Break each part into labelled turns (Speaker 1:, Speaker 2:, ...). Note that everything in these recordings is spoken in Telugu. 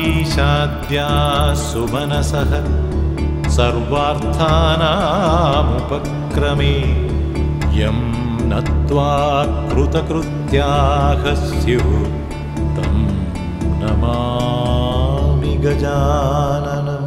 Speaker 1: वागीशाद्या सुमनसः सर्वार्थानामुपक्रमे यं नत्वा कृतकृत्याः स्युः तं नमामि गजाननम्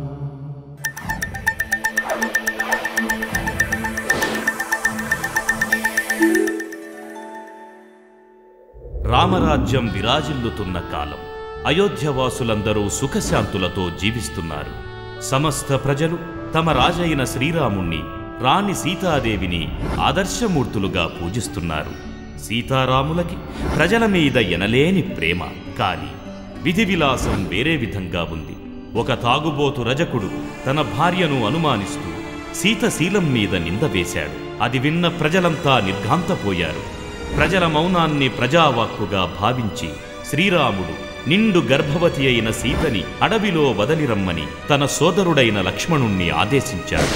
Speaker 2: రామరాజ్యం విరాజిల్లుతున్న కాలం అయోధ్యవాసులందరూ సుఖశాంతులతో జీవిస్తున్నారు సమస్త ప్రజలు తమ రాజైన శ్రీరాముణ్ణి రాణి సీతాదేవిని ఆదర్శమూర్తులుగా పూజిస్తున్నారు సీతారాములకి ప్రజల మీద ఎనలేని ప్రేమ కాని విధి విలాసం వేరే విధంగా ఉంది ఒక తాగుబోతు రజకుడు తన భార్యను అనుమానిస్తూ సీత శీలం మీద నింద వేశాడు అది విన్న ప్రజలంతా నిర్ఘాంతపోయారు ప్రజల మౌనాన్ని ప్రజావాక్కుగా భావించి శ్రీరాముడు నిండు గర్భవతి అయిన సీతని అడవిలో వదలిరమ్మని తన సోదరుడైన లక్ష్మణుణ్ణి ఆదేశించాడు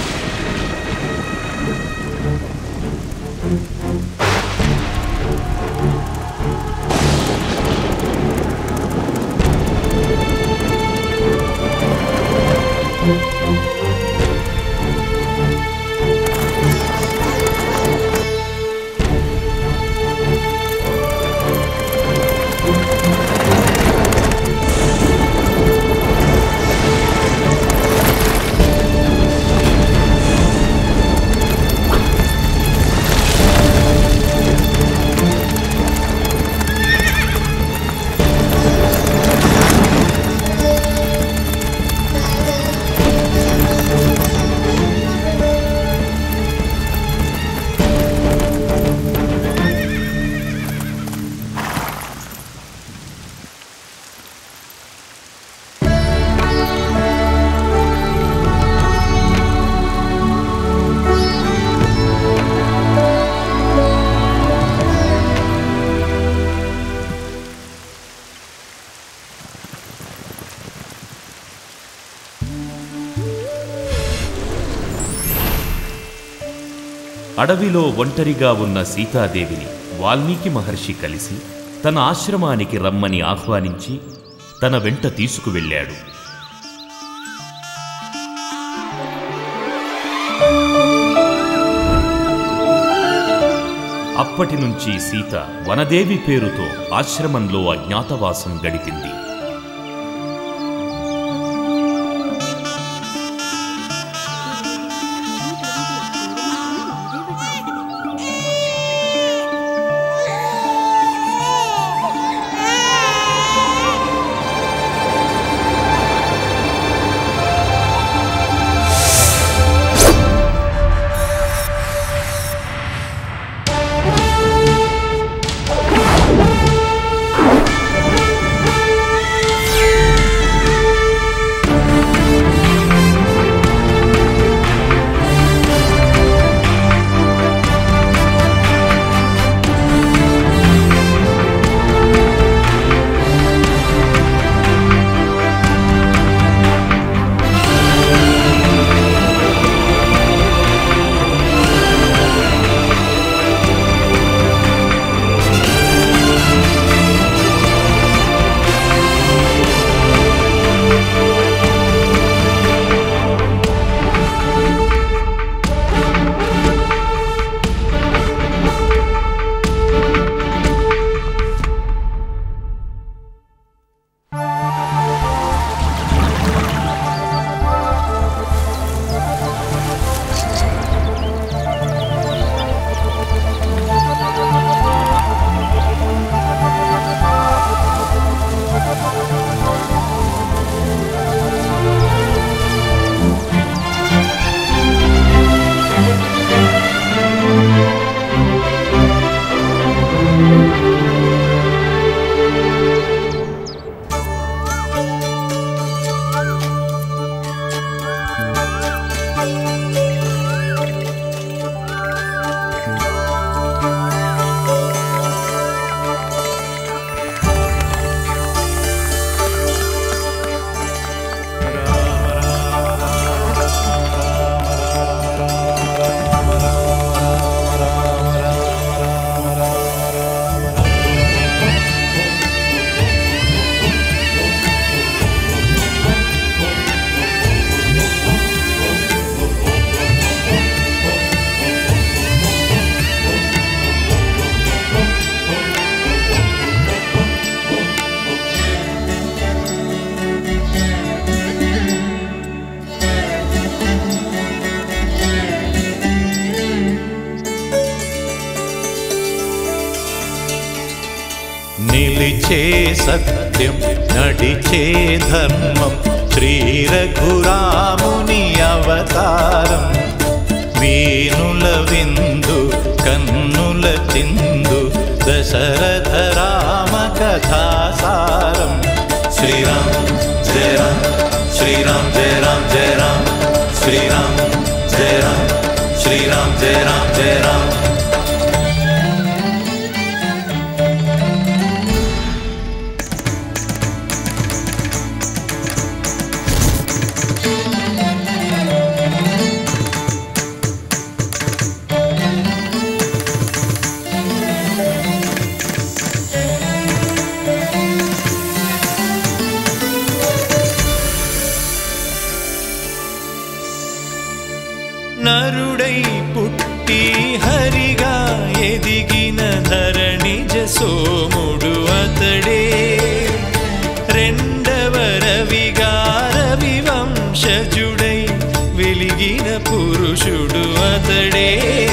Speaker 2: అడవిలో ఒంటరిగా ఉన్న సీతాదేవిని వాల్మీకి మహర్షి కలిసి తన ఆశ్రమానికి రమ్మని ఆహ్వానించి తన వెంట తీసుకువెళ్ళాడు అప్పటి నుంచి సీత వనదేవి పేరుతో ఆశ్రమంలో అజ్ఞాతవాసం గడిపింది
Speaker 1: నిలిచే సత్యం నడిచే ధర్మం శ్రీ రఘురాముని అవతారం వీనుల విందు కన్నుల చిందు దశరథ రామ కథాసారం శ్రీరామ్ జయ రామ్ శ్రీరామ్ జయ రామ్ జయ రామ్ శ్రీరామ్ జయ రామ్ శ్రీరామ్ జయ రామ్ జయ రామ్ నరుడై పుట్టి హరిగా ఎదిగిన ధరణిజ సోముడు అతడే రెండవ రవిగా రవి వంశజుడై వెలిగిన పురుషుడు అతడే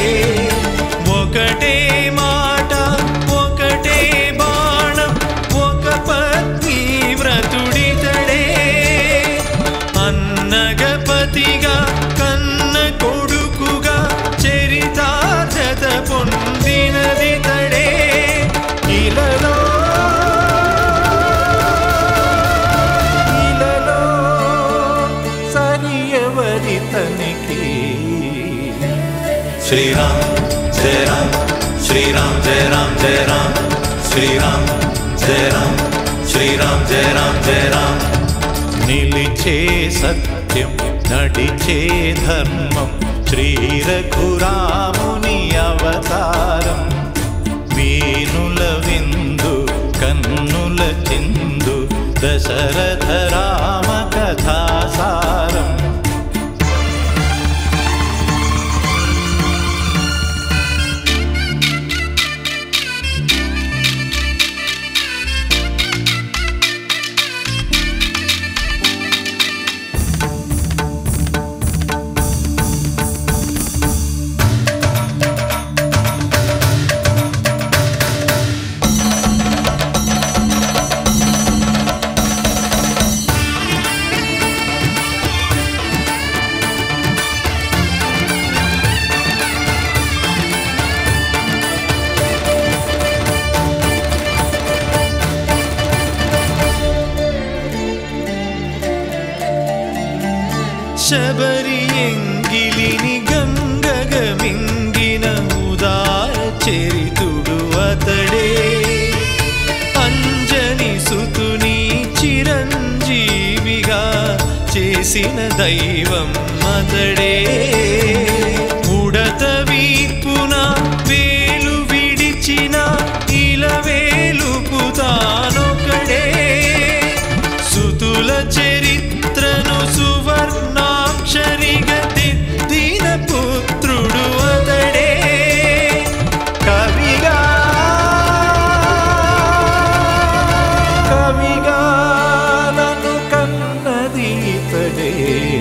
Speaker 1: ఒకటే మాట ఒకటే బాణం ఒక పత్ని వ్రతుడితడే అన్నగపతిగా కన్న కొడుకుగా చరితార్థత పొందినది తడే ఇలలో ఇలలో సరియవరి తనికి శ్రీరామ్ జయ రామ్ శ్రీరామ్ జయ రామ్ జయ రామ్ శ్రీరామ్ జయ రామ్ శ్రీరామ్ జయ రామ్ జయ రామ్ నిలిచే సత్యం నడిచే ధర్మం శ్రీ రఘురాముని అవతారం వీనుల విందు కన్నుల చిందు దశరథ రామ కథాసారం శబరి ఎంగిలిని గంగగమింగిన ఉదార చరితుడు అతడే అంజని సుతుని చిరంజీవిగా చేసిన దైవం అతడే ఉడత వీపున వేలు విడిచిన ఇలవేలుపు తానొకడే సుతుల చరిత్రను సువర్ణాక్షరిగా దిద్దిన పుత్రుడు అతడే కవిగా కవిగా నన్ను కన్నది ఇతడే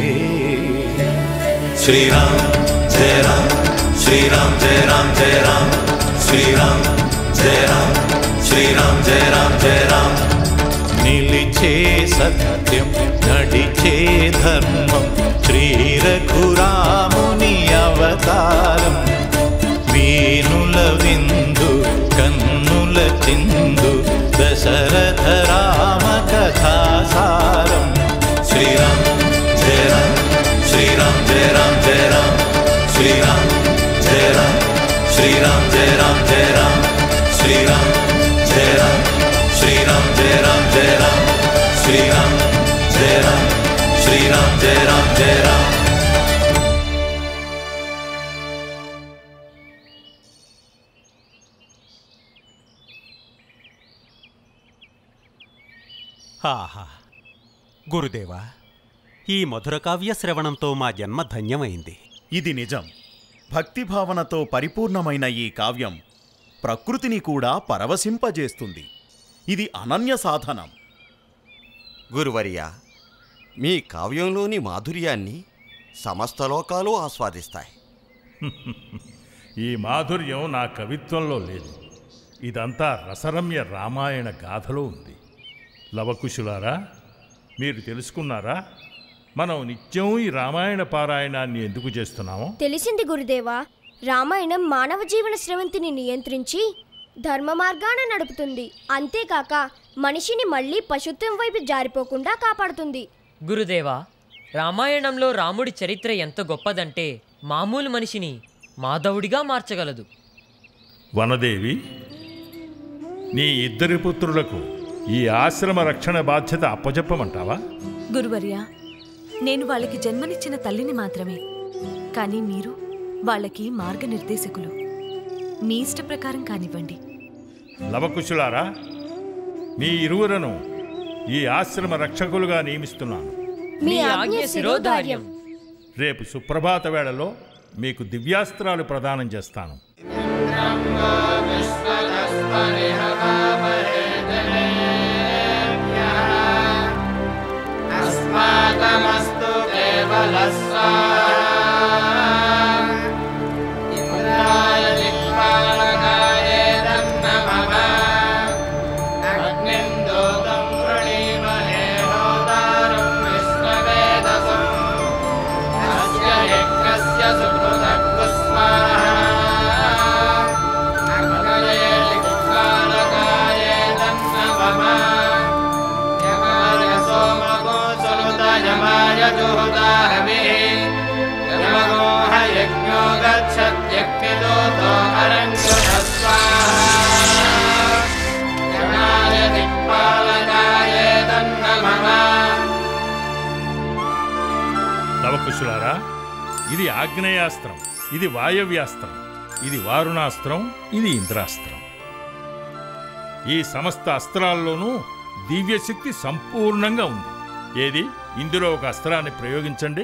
Speaker 1: శ్రీరామ్ జయ రామ్ శ్రీరామ్ జయ రామ్ జయ రామ్ శ్రీరామ్ జయ రామ్ శ్రీరామ్ జయ రామ్ జయ రామ్ నిలిచే సత్యం నడిచే ధర్మం శ్రీ రఘురాముని అవతారం వీనుల విందు కన్నుల చిందు దశరథ రామ కథాసారం శ్రీరామ్ జయ రామ్ శ్రీరామ్ జయ రామ్ జయ రామ్ శ్రీరామ్ జయ రామ్ శ్రీరామ్ జయ రామ్ జయ రామ్ శ్రీరామ్ జయ రామ్ శ్రీరామ్ జయ రామ్ జయ రామ్ శ్రీరామ్ జయ రామ్ శ్రీరామ్ జయ రామ్ జయ రామ్
Speaker 3: ఆహా గురుదేవా ఈ మధుర కావ్య శ్రవణంతో మా జన్మ ధన్యమైంది
Speaker 4: ఇది నిజం భక్తిభావనతో పరిపూర్ణమైన ఈ కావ్యం ప్రకృతిని కూడా పరవశింపజేస్తుంది ఇది అనన్య సాధనం
Speaker 5: గురువర్య మీ కావ్యంలోని మాధుర్యాన్ని సమస్త లోకాలు ఆస్వాదిస్తాయి
Speaker 6: ఈ మాధుర్యం నా కవిత్వంలో లేదు ఇదంతా రసరమ్య రామాయణ గాథలో ఉంది లవకుశులారా మీరు తెలుసుకున్నారా మనం నిత్యం ఈ రామాయణ పారాయణాన్ని ఎందుకు చేస్తున్నామో
Speaker 7: తెలిసింది గురుదేవా రామాయణం మానవ జీవన స్రవంతిని నియంత్రించి ధర్మ మార్గాన నడుపుతుంది అంతేకాక మనిషిని మళ్ళీ పశుత్వం వైపు జారిపోకుండా కాపాడుతుంది
Speaker 8: గురుదేవా రామాయణంలో రాముడి చరిత్ర ఎంత గొప్పదంటే మామూలు మనిషిని మాధవుడిగా మార్చగలదు
Speaker 6: వనదేవి నీ ఇద్దరి పుత్రులకు ఈ ఆశ్రమ రక్షణ బాధ్యత అప్పచెప్పమంటావా
Speaker 9: గురువర్య నేను వాళ్ళకి జన్మనిచ్చిన తల్లిని మాత్రమే కానీ మీరు వాళ్ళకి మార్గనిర్దేశకులు మీ ఇష్ట ప్రకారం కానివ్వండి
Speaker 6: లవకుశులారా మీ ఇరువురను ఈ ఆశ్రమ రక్షకులుగా నియమిస్తున్నాను
Speaker 7: మీ ఆజ్ఞ శిరోధార్యం
Speaker 6: రేపు సుప్రభాత వేళలో మీకు దివ్యాస్త్రాలు ప్రదానం చేస్తాను
Speaker 10: अस्माकमस्तु केवलस्वाहा इन्द्राय दिक्पालकाय नमः अग्निं दूतं वृणीमहे होतारं विश्ववेदसम् अस्य यज्ञस्य सुकृतः स्वाहा अग्नये दिक्पालकाय नमः यमाय सोमगो सुनुतयमाय जुहुदाहवे यमगो हयज्ञो गच्छत्यक्तिदूतो अरङ्गुः स्वाहा यमाय दिक्पालकाय तन्नमः
Speaker 6: లవకుశులారా ఇది ఆగ్నేయాస్త్రం ఇది వాయవ్యాస్త్రం ఇది వారుణాస్త్రం ఇది ఇంద్రాస్త్రం ఈ సమస్త అస్త్రాల్లోనూ దివ్యశక్తి సంపూర్ణంగా ఉంది ఏది ఇందులో ఒక అస్త్రాన్ని ప్రయోగించండి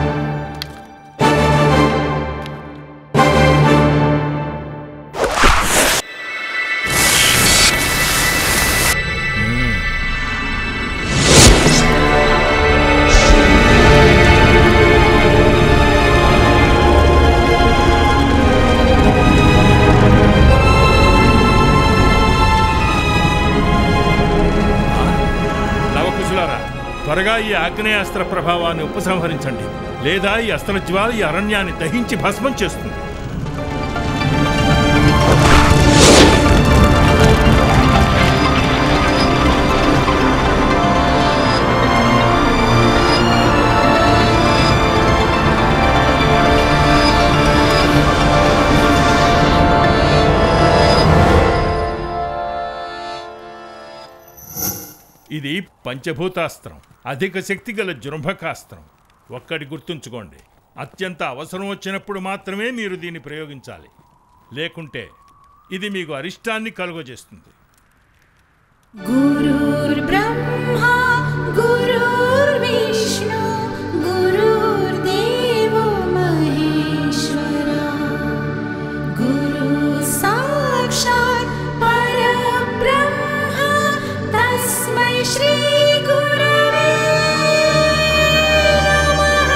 Speaker 6: లవకుశులారా త్వరగా ఈ ఆగ్నేయాస్త్ర ప్రభావాన్ని ఉపసంహరించండి లేదా ఈ అస్త్రజ్వాల ఈ అరణ్యాన్ని దహించి భస్మం చేస్తుంది ఇది పంచభూతాస్త్రం అధిక శక్తి గల జృంభకాస్త్రం ఒక్కటి గుర్తుంచుకోండి అత్యంత అవసరం వచ్చినప్పుడు మాత్రమే మీరు దీన్ని ప్రయోగించాలి లేకుంటే ఇది మీకు అరిష్టాన్ని కలుగజేస్తుంది
Speaker 11: गुरुर्ब्रह्मा गुरुर्विष्णु गुरुर्देवो महेश्वरा गुरु साक्षात् परब्रह्मा तस्मै श्रीगुरवे नमः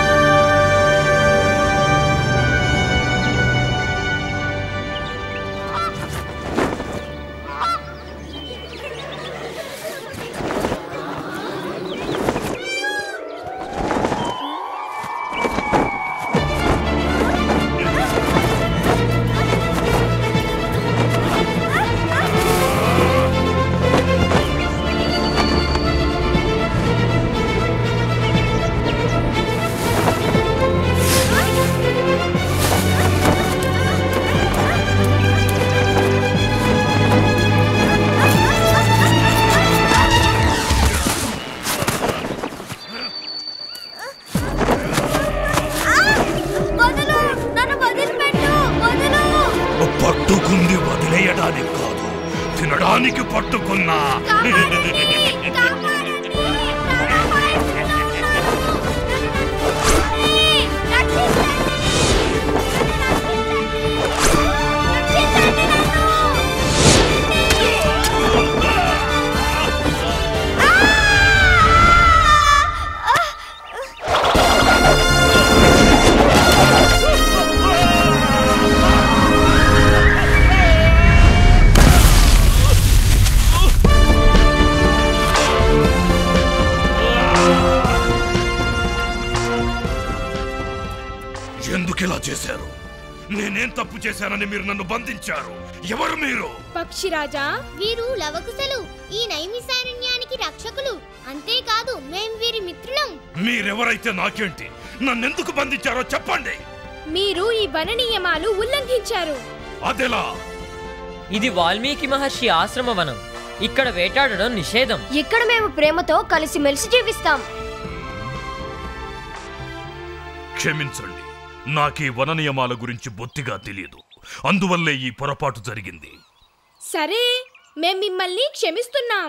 Speaker 7: వదలు నన్ను వదిలిపెట్టు వదలు
Speaker 12: పట్టుకుంది వదిలేయడానికి కాదు తినడానికి పట్టుకున్నా
Speaker 11: ఆ
Speaker 12: నేనేం తప్పు చేశానని మీరు నన్ను బంధించారు ఎవరు మీరు
Speaker 13: పక్షిరాజా వీరు లవకుశలు ఈ నైమిసారణ్యానికి రక్షకులు అంతేకాదు మేం వీరి మిత్రులం
Speaker 12: మీరెవరైతే నాకేంటి నన్నెందుకు బంధించారో చెప్పండి
Speaker 13: మీరు ఈ వన నియమాలు ఉల్లంఘించారు
Speaker 12: అదెలా
Speaker 8: ఇది వాల్మీకి మహర్షి ఆశ్రమ వనం ఇక్కడ వేటాడడం నిషేధం
Speaker 7: ఇక్కడ మేము ప్రేమతో కలిసిమెలిసి జీవిస్తాం
Speaker 12: క్షమించండి నాకీ వన నియమాల గురించి బొత్తిగా తెలియదు అందువల్లే ఈ పొరపాటు జరిగింది
Speaker 13: సరే మేం మిమ్మల్ని క్షమిస్తున్నాం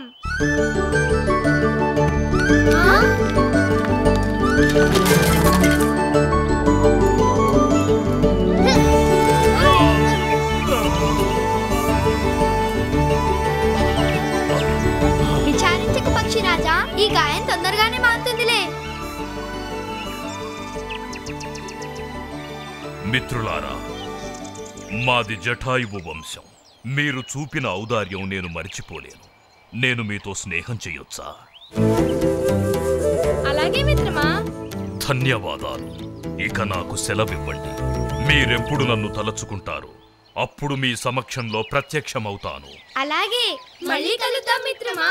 Speaker 7: విచారించక పక్షిరాజా ఈ గాయం తొందరగానే మారుతుందిలే
Speaker 12: మిత్రులారా మాది జటాయువు వంశం మీరు చూపిన ఔదార్యం నేను మరిచిపోలేను నేను మీతో స్నేహం చేయొచ్చా
Speaker 13: అలాగే మిత్రమా
Speaker 12: ధన్యవాదాలు ఇక నాకు సెలవివ్వండి మీరెప్పుడు నన్ను తలచుకుంటారు అప్పుడు మీ సమక్షంలో ప్రత్యక్షమవుతాను
Speaker 13: అలాగే మళ్ళీ కలుద్దాం మిత్రమా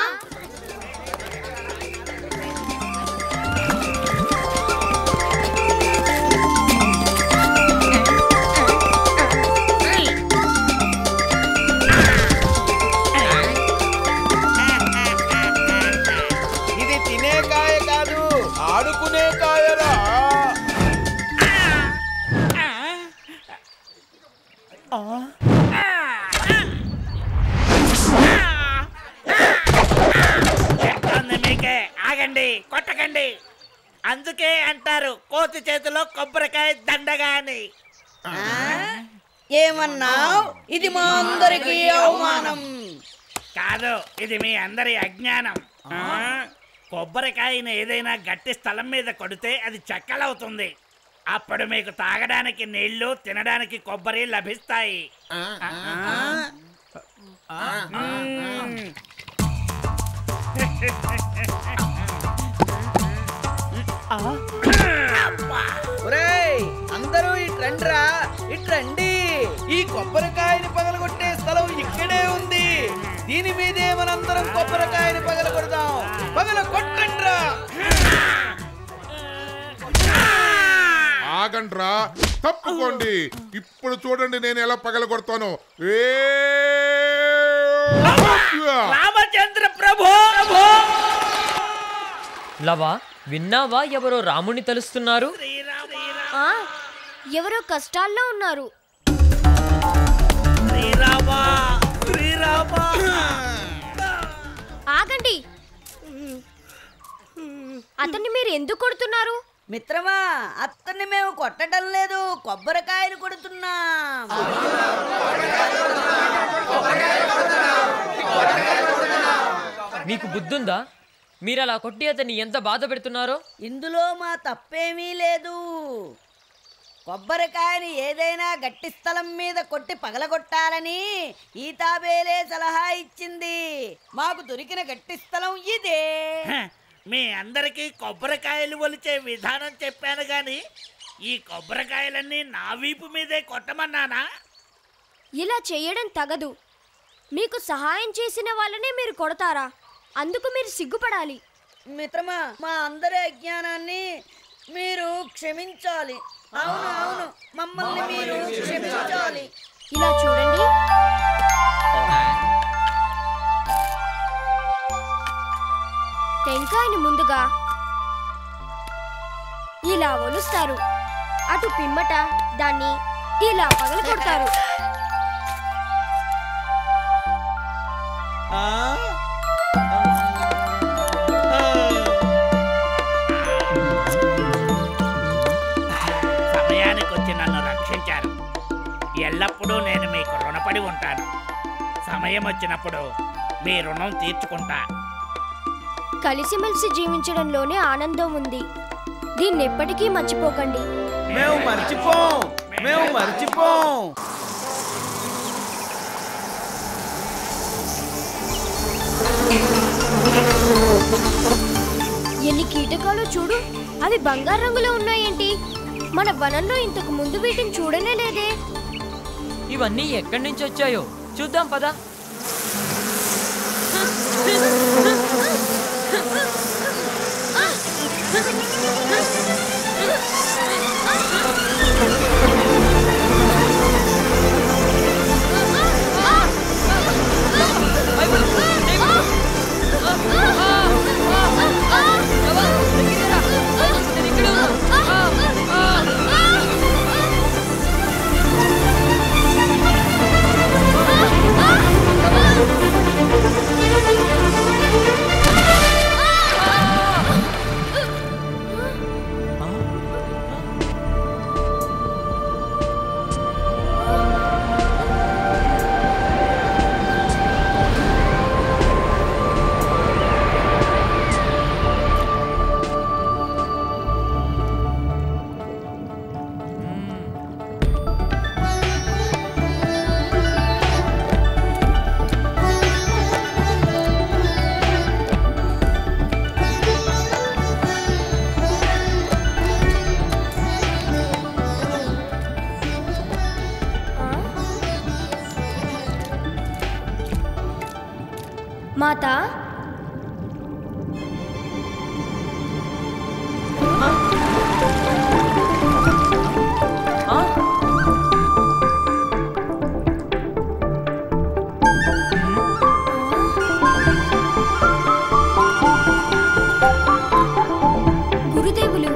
Speaker 10: ఇది తినే కాయ కాదు ఆడుకునే కాయరా
Speaker 14: చెప్తోంది మీకే ఆగండి కొట్టకండి అందుకే అంటారు కోతి చేతిలో కొబ్బరికాయ దండగా అని
Speaker 15: ఏమన్నావు ఇది మా అందరికీ అవమానం
Speaker 14: కాదు ఇది మీ అందరి అజ్ఞానం ఆ? కొబ్బరికాయని ఏదైనా గట్టి స్థలం మీద కొడితే అది చెక్కలవుతుంది అప్పుడు మీకు తాగడానికి నీళ్లు తినడానికి కొబ్బరి లభిస్తాయి మ్మ్.
Speaker 10: ఒరేయ్ అందరూ ఇట్రండ్రా ఇట్రండి ఈ కొబ్బరికాయని పగలగొట్టే స్థలం ఇక్కడే ఉంది దీని మీదే మనందరం కొబ్బరికాయని పగలగొడదాం పగల కొట్టండ్రా
Speaker 16: ఆగండ్రా తప్పుకోండి ఇప్పుడు చూడండి నేను ఎలా పగల కొడతాను ఏ
Speaker 14: రామచంద్ర ప్రభు
Speaker 8: లవా విన్నావా ఎవరో రాముణ్ణి తలుస్తున్నారు
Speaker 7: ఆ, ఎవరో కష్టాల్లో ఉన్నారు
Speaker 14: శ్రీరామా శ్రీరామా
Speaker 7: ఆగండి అతన్ని మీరు ఎందుకు కొడుతున్నారు
Speaker 15: మిత్రమా అత్తన్ని మేము కొట్టడం లేదు కొబ్బరికాయలు కొడుతున్నాం
Speaker 8: మీకు బుద్ధుందా మీరు అలా కొట్టి అతన్ని ఎంత బాధ పెడుతున్నారో
Speaker 15: ఇందులో మా తప్పేమీ లేదు కొబ్బరికాయని ఏదైనా గట్టి స్థలం మీద కొట్టి పగలగొట్టాలని ఈ తాబేలే సలహా ఇచ్చింది మాకు దొరికిన గట్టి స్థలం ఇదే
Speaker 14: హ, మీ అందరికీ కొబ్బరికాయలు ఒలిచే విధానం చెప్పాను గాని ఈ కొబ్బరికాయలన్నీ నా వీపు మీదే కొట్టమన్నానా
Speaker 7: ఇలా చేయడం తగదు మీకు సహాయం చేసిన వాళ్ళనే మీరు కొడతారా అందుకు మీరు సిగ్గుపడాలి
Speaker 15: మిత్రమా మా అందరి అజ్ఞానాన్ని మీరు క్షమించాలి అవును అవును మమ్మల్ని మీరు క్షమించాలి
Speaker 7: ఇలా చూడండి టెంకాయని ముందుగా ఇలా ఒలుస్తారు అటు పిమ్మట దాన్ని ఇలా పగల కొడతారు
Speaker 14: సమయానికి వచ్చి నన్ను రక్షించారు ఎల్లప్పుడూ నేను మీకు రుణపడి ఉంటాను సమయం వచ్చినప్పుడు మీ రుణం తీర్చుకుంటా
Speaker 7: కలిసిమెలిసి జీవించడంలోనే ఆనందం ఉంది దీన్ని ఎప్పటికీ మర్చిపోకండి
Speaker 10: మేము మర్చిపోం మేము మర్చిపోం
Speaker 7: ఎన్ని కీటకాలు చూడు అవి బంగారు రంగులో ఉన్నాయేంటి మన వనంలో ఇంతకు ముందు వీటిని చూడనే లేదే
Speaker 8: ఇవన్నీ ఎక్కడి నుంచి వచ్చాయో చూద్దాం పదా
Speaker 7: మాత గురుదేవులు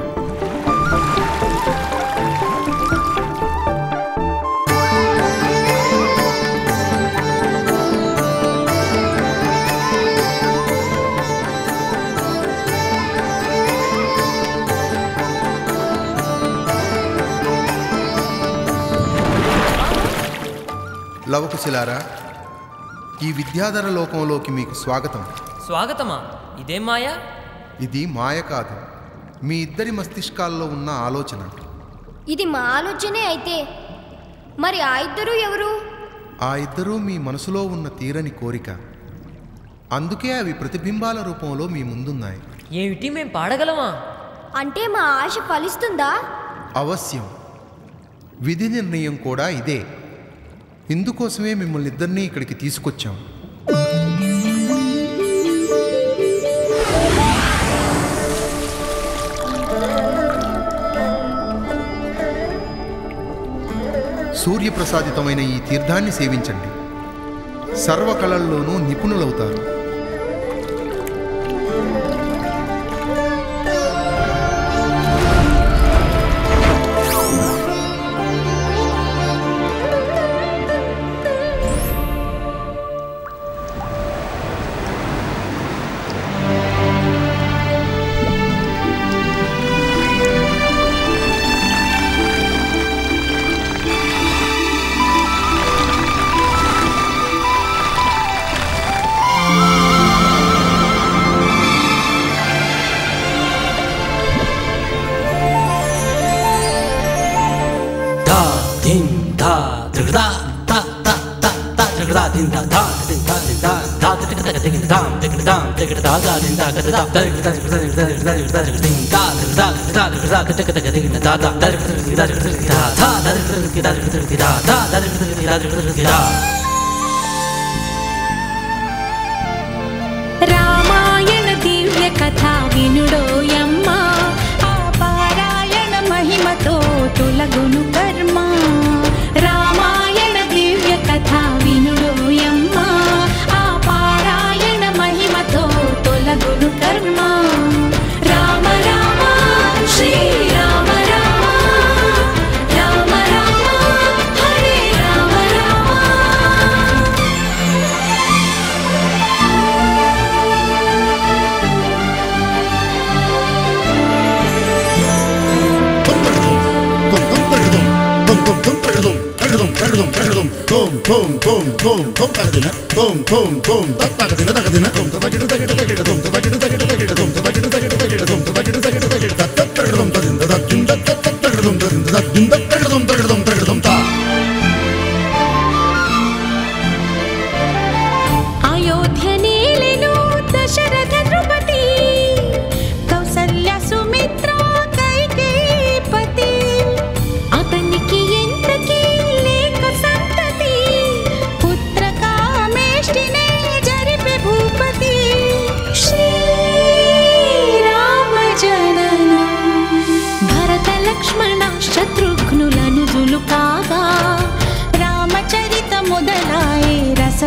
Speaker 17: లవకుశిలారా ఈ విద్యాధర లోకంలోకి మీకు స్వాగతం
Speaker 8: స్వాగతమా ఇదేం మాయా
Speaker 17: ఇది మాయ కాదు మీ ఇద్దరి మస్తిష్కాల్లో ఉన్న ఆలోచన
Speaker 7: ఇది మా ఆలోచనే అయితే మరి ఆ ఇద్దరు ఎవరు
Speaker 17: ఆ ఇద్దరూ మీ మనసులో ఉన్న తీరని కోరిక అందుకే అవి ప్రతిబింబాల రూపంలో మీ ముందున్నాయి
Speaker 8: ఏమిటి మేం పాడగలమా
Speaker 7: అంటే మా ఆశ ఫలిస్తుందా
Speaker 17: అవశ్యం విధి నిర్ణయం కూడా ఇదే ఇందుకోసమే మిమ్మల్ని ఇద్దరినీ ఇక్కడికి తీసుకొచ్చాం సూర్యప్రసాదితమైన ఈ తీర్థాన్ని సేవించండి సర్వకళల్లోనూ నిపుణులవుతారు
Speaker 18: da din da da da da da da da da da din da da din da din da da da da da din da din da din da da din da da da da da da da din da da da din da da da da da da din da da da da da da da da
Speaker 11: Ramayana దివ్య కథ వినుడోయమ్మ ఆ పారాయణ మహిమతో తొలగును కర్మ రామాయణ దివ్య కథ వినుడోయమ్మ ఆ పారాయణ మహిమతో తొలగును కర్మ రామ రామ శ్రీ రామ రామ రామ రామ హరే రామ రామ అయోధ్య నేలెను దశరథ నృపతి కౌసల్య సుమిత్ర కైకేయీపతి అతనికి ఎంతకీ లేక సంతతి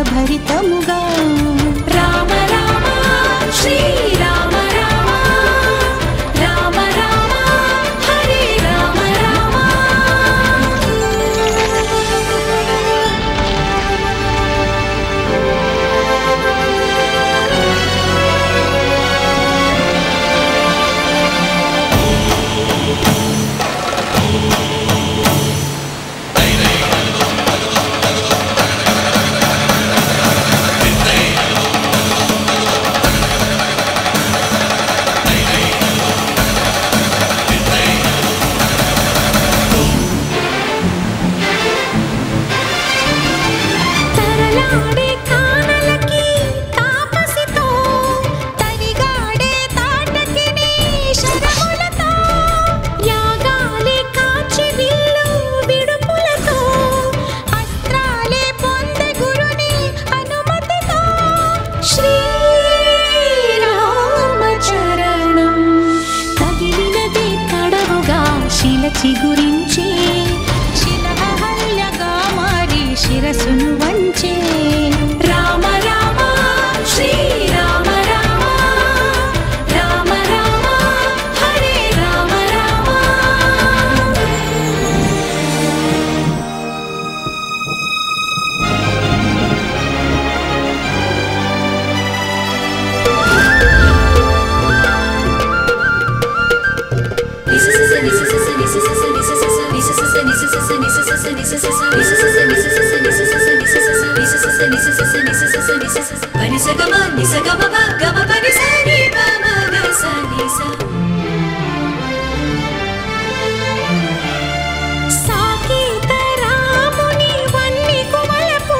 Speaker 11: భరితముగా రామ రామ శ్రీరామ రామ రామ రామ హరే రామ రామ తరలాడే కానలకి తాపసితో తరిగాడే తాటకిని శరములతో యాగాలే కాచి విల్లు విడుపులతో అస్త్రాలే పొందే గురుని అనుమతితో శ్రీరామచరణం తగిలినది తడవుగా శిల చిగురించే శిల అహల్యగా మారి శిరసును వంచే రామ రామ శ్రీరామ రామ రామ రామ హరే రామ రామ సాకేత రాముని వన్ని కుమలకు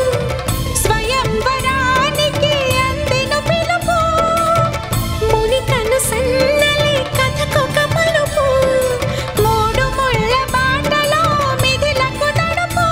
Speaker 11: స్వయంవరానికి అందెను పిలుపు మునికను సన్నలి కథకొక మలుపు మూడు ముళ్ళ బాటలో మిదిలకు నడుపు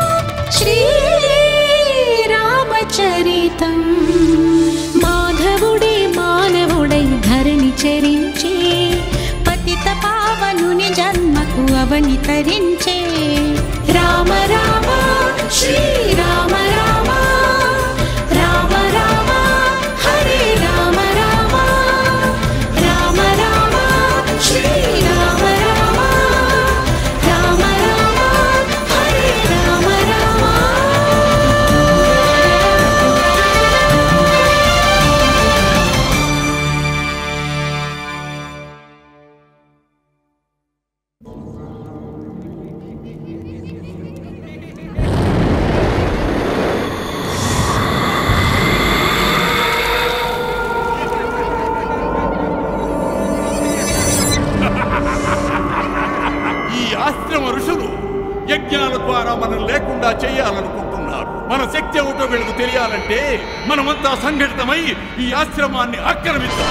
Speaker 11: శ్రీరామచరితం మాధవుడే మానవుడై ధరణి చరించే పతిత పావనుని జన్మకు అవనితరించే రామ రామ శ్రీరామ రామ రామ రామ హరే రామ రామ రామ రామ శ్రీరామ రామ రామ రామ హరే రామ రామ
Speaker 19: ఈ ఆశ్రమ ఋషులు యజ్ఞాల ద్వారా మనం లేకుండా చేయాలనుకుంటున్నారు మన శక్తి ఏమిటో వీళ్ళకు తెలియాలంటే మనమంతా సంఘటితమై ఈ ఆశ్రమాన్ని ఆక్రమిద్దాం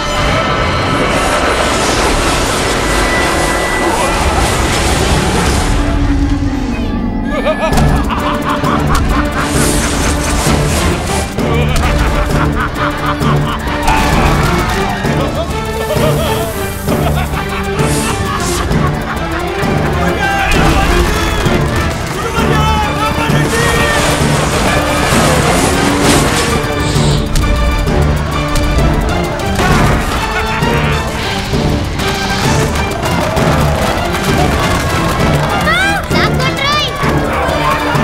Speaker 13: లాక్కోండ్రోయ్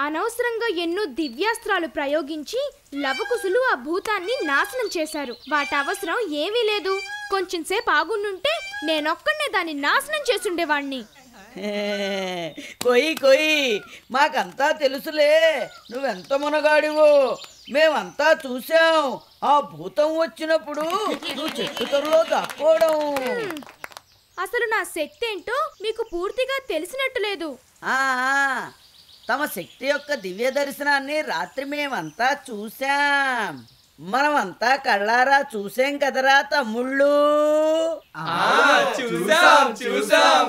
Speaker 20: అనవసరంగా ఎన్నో దివ్యాస్త్రాలు ప్రయోగించి లవకుశులు ఆ భూతాన్ని నాశనం చేశారు వాటి అవసరం ఏమీ లేదు కొంచెం సేపు ఆగుండుంటే నేనొక్కడే దాన్ని నాశనం చేసుండేవాణ్ణి
Speaker 15: కొయ్యి కొయ్యి మాకంతా తెలుసులే నువ్వెంత మునగాడివో మేమంతా చూసాం ఆ భూతం వచ్చినప్పుడు నువ్వు చెట్టు తొరలో దాక్కోవడం
Speaker 20: అసలు నా శక్తి ఏంటో మీకు పూర్తిగా తెలిసినట్టు లేదు
Speaker 15: ఆ, ఆ, తమ శక్తి యొక్క దివ్య దర్శనాన్ని రాత్రి మేమంతా చూసాం మనమంతా కళ్ళారా చూసాం కదరా తమ్ముళ్ళు
Speaker 10: చూసాం, చూసాం.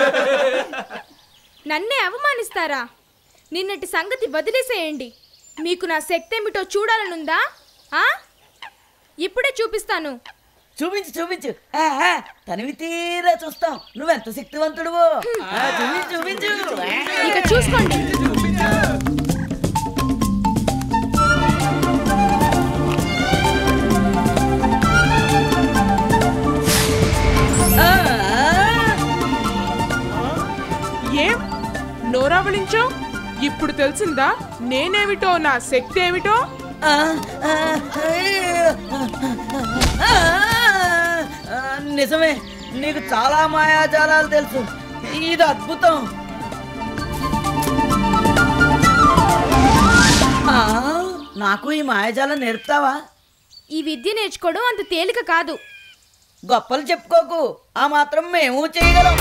Speaker 20: నన్నే అవమానిస్తారా నిన్నటి సంగతి వదిలేసేయండి మీకు నా శక్తి ఏమిటో చూడాలనుందా ఆ ఇప్పుడే చూపిస్తాను
Speaker 15: చూపించు చూపించు ఆ, ఆ, తనివి తీరా చూస్తాం నువ్వెంత శక్తివంతుడువో ఆ, చూపించు చూపించు
Speaker 20: ఇక చూసుకోండి
Speaker 21: ఏం నోరావళించో ఇప్పుడు తెలిసిందా నేనేమిటో నా శక్తి ఏమిటో
Speaker 15: ఆ, నిజమే నీకు చాలా మాయాజాలాలు తెలుసు ఇది అద్భుతం ఆ, నాకు ఈ మాయాజాలం నేర్పుతావా
Speaker 20: ఈ విద్య నేర్చుకోవడం అంత తేలిక కాదు
Speaker 15: గొప్పలు చెప్పుకోకు ఆ మాత్రం మేము చేయగలం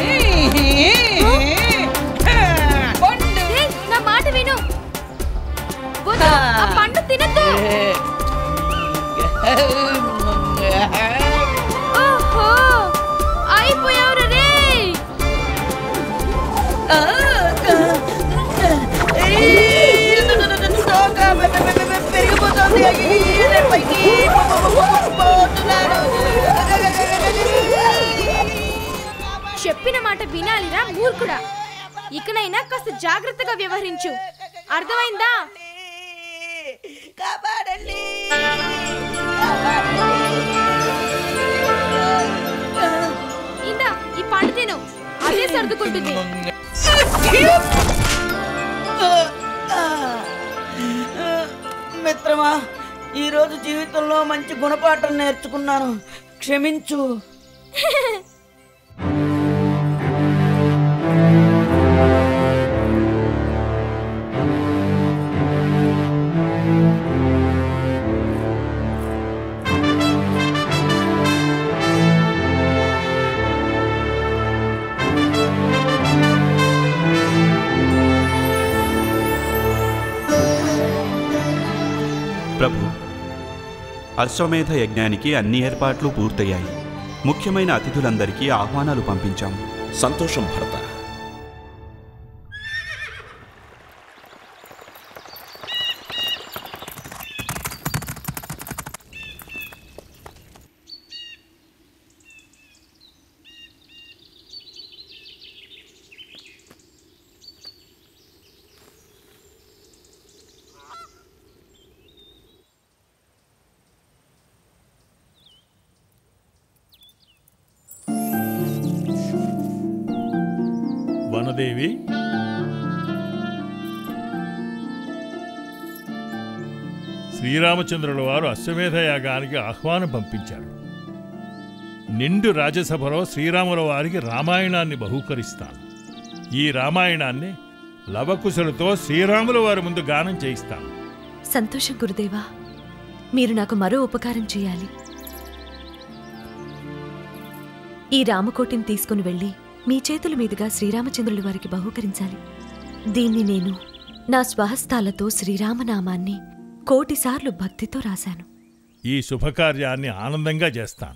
Speaker 20: ఏయ్, నా మాట విను వద్దు, ఆ పండు తినద్దు ఓహో అయిపోయావురా రే చెప్పిన మాట వినాలిరా మూర్ఖుడా ఇకనైనా కాస్త జాగ్రత్తగా వ్యవహరించు అర్థమైందా ఇందా ఈ పండు తిను అదే సర్దుకుంటుంది
Speaker 15: మిత్రమా ఈరోజు జీవితంలో మంచి గుణపాఠం నేర్చుకున్నాను క్షమించు
Speaker 22: ప్రభు అశ్వమేధ యజ్ఞానికి అన్ని ఏర్పాట్లు పూర్తయ్యాయి ముఖ్యమైన అతిథులందరికీ ఆహ్వానాలు పంపించాము
Speaker 23: సంతోషం భరత
Speaker 6: వనదేవి శ్రీరామచంద్రుల వారు అశ్వమేధ యాగానికి ఆహ్వానం పంపించారు నిండు రాజ్యసభలో శ్రీరాముల వారికి రామాయణాన్ని బహూకరిస్తాను ఈ రామాయణాన్ని లవకుశలతో శ్రీరాముల వారి ముందు గానం చేయిస్తాను
Speaker 9: సంతోషం గురుదేవా మీరు నాకు మరో ఉపకారం చేయాలి ఈ రామకోటిని తీసుకుని వెళ్ళి మీ చేతుల మీదుగా శ్రీరామచంద్రుల వారికి బహూకరించాలి దీన్ని నేను నా స్వహస్తాలతో శ్రీరామనామాన్ని కోటిసార్లు భక్తితో రాశాను
Speaker 6: ఈ శుభకార్యాన్ని ఆనందంగా చేస్తాను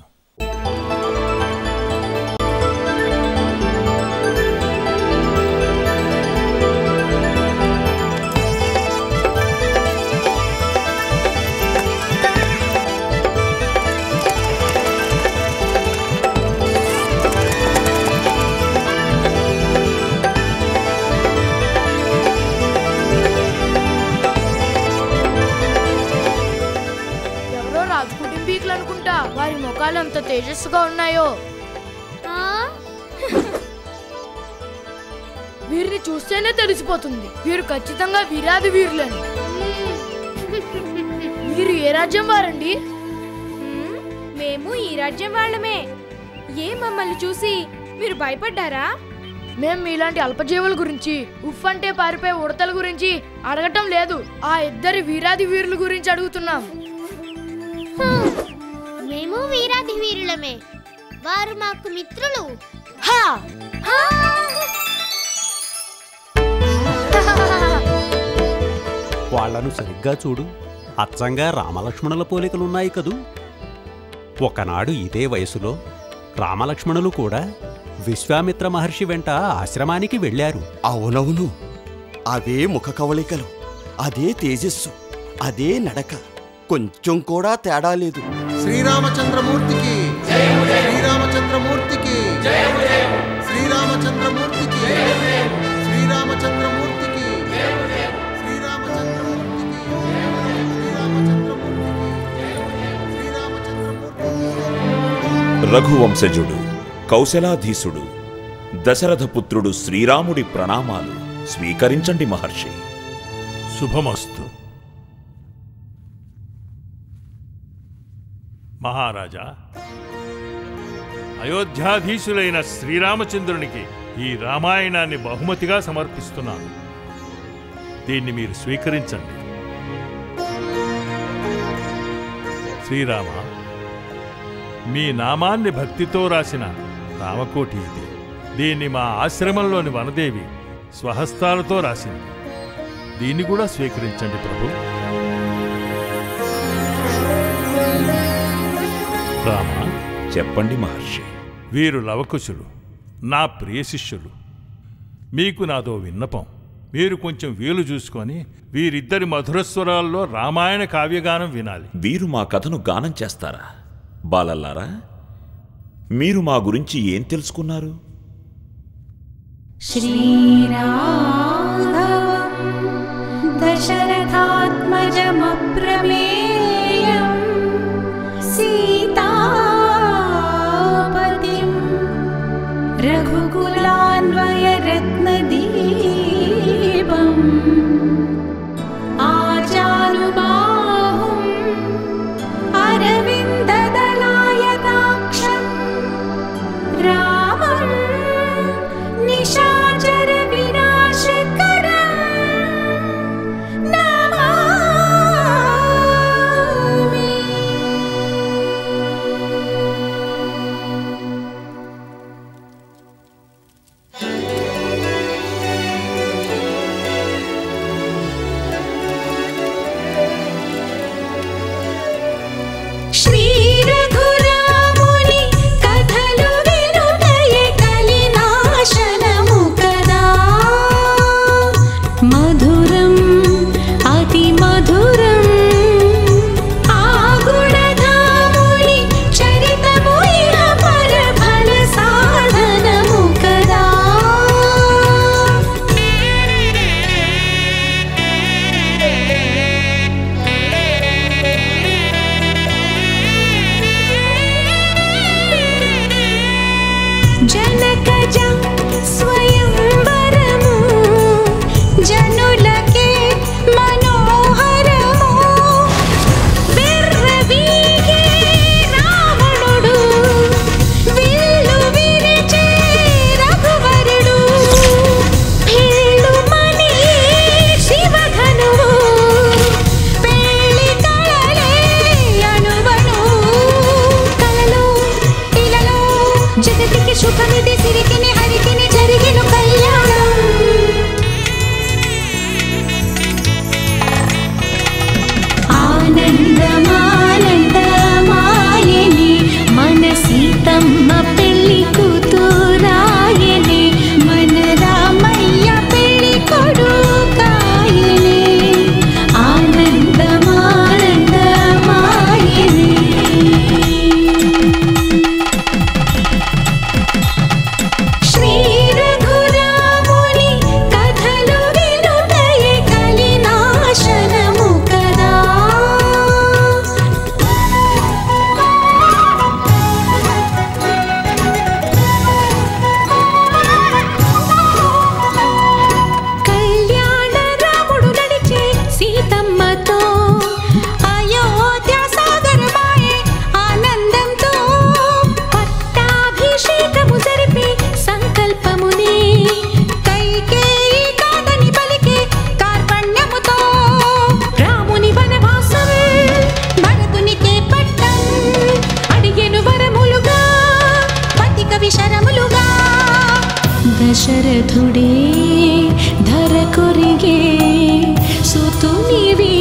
Speaker 20: ఎవరో రాజు కుటుంబీకులు అనుకుంటా వారి ముఖాలు ఎంత తేజస్సుగా ఉన్నాయో
Speaker 1: వీరిని చూస్తేనే తెలిసిపోతుంది వీరు ఖచ్చితంగా వీరాది వీరులని వీరు ఏ రాజ్యం వారండి
Speaker 20: మేము ఈ రాజ్యం వాళ్ళమే ఏ మమ్మల్ని చూసి మీరు భయపడ్డారా
Speaker 1: మేం మీలాంటి అల్పజీవుల గురించి ఉఫ్ అంటే పారిపోయే ఉడతల గురించి అడగటం లేదు ఆ ఇద్దరి వీరాది వీరుల గురించి అడుగుతున్నాం
Speaker 13: మేము వీరాది వీరులమే వారు మాకు మిత్రులు
Speaker 3: వాళ్లను సరిగ్గా చూడు అచ్చంగా రామలక్ష్మణుల పోలికలున్నాయి కదూ ఒకనాడు ఇదే వయసులో రామలక్ష్మణులు కూడా విశ్వామిత్ర మహర్షి వెంట ఆశ్రమానికి వెళ్ళారు
Speaker 5: అవునవును అవే ముఖ కవళికలు అదే తేజస్సు అదే నడక కొంచెం కూడా తేడా లేదు
Speaker 17: శ్రీరామచంద్రమూర్తికి శ్రీరామచంద్రమూర్తికి శ్రీరామచంద్రమూర్తికి శ్రీరామచంద్రమూర్తికి
Speaker 2: రఘువంశజుడు కౌశలాధీసుడు దశరథపుత్రుడు శ్రీరాముడి ప్రణామాలు స్వీకరించండి మహర్షి
Speaker 6: శుభమస్తు మహారాజా అయోధ్యాధీశులైన శ్రీరామచంద్రునికి ఈ రామాయణాన్ని బహుమతిగా సమర్పిస్తున్నాను దీన్ని మీరు స్వీకరించండి శ్రీరామ మీ నామాన్ని భక్తితో రాసిన రామకోటి ఇది దీన్ని మా ఆశ్రమంలోని వనదేవి స్వహస్తాలతో రాసింది దీన్ని కూడా స్వీకరించండి ప్రభు రామ
Speaker 2: చెప్పండి మహర్షి
Speaker 6: వీరు లవకుశులు నా ప్రియ శిష్యులు మీకు నాదో విన్నపం మీరు కొంచెం వీలు చూసుకొని వీరిద్దరి మధురస్వరాల్లో రామాయణ కావ్యగానం వినాలి
Speaker 2: వీరు మా కథను గానం చేస్తారా బాలల్లారా మీరు మా గురించి ఏం తెలుసుకున్నారు
Speaker 11: श्रीराघवम् दशरथात्मजमप्रमेयम् सीतापतिम् रघुकुलान्वयरत्नदीपम् आजानुबाहुम् अरविन्ददलायताक्षम् रामम् निशाचर विनाशकरम् नमामि శ్రీరఘురాముని కథలు వినుటయే కలినాశనము కదా మధురం అతి మధురం ఆ గుణధాముని చరితము ఇహ పరఫల సాధనము కదా జనకజ స్వయంవరము జనులకే మనోహరము విర్రవీగే రావణుడు విల్లు విరిచే రఘువరుడు పిల్లుమని శివధనువు పెళ్లి కళలే అణువణు కలలో ఇలలో జగతికి శుభమిది సిరికిని హరికిని జరిగిన కళ్యాణం ఆనందమానందమాయని మన సీతమ్మ పెళ్లి కూతురాయని మన రామయ్య పెళ్లి కొడుకాయని ఆనందమానందమాయని దశరథుడే ధర కొరిగే సుతుని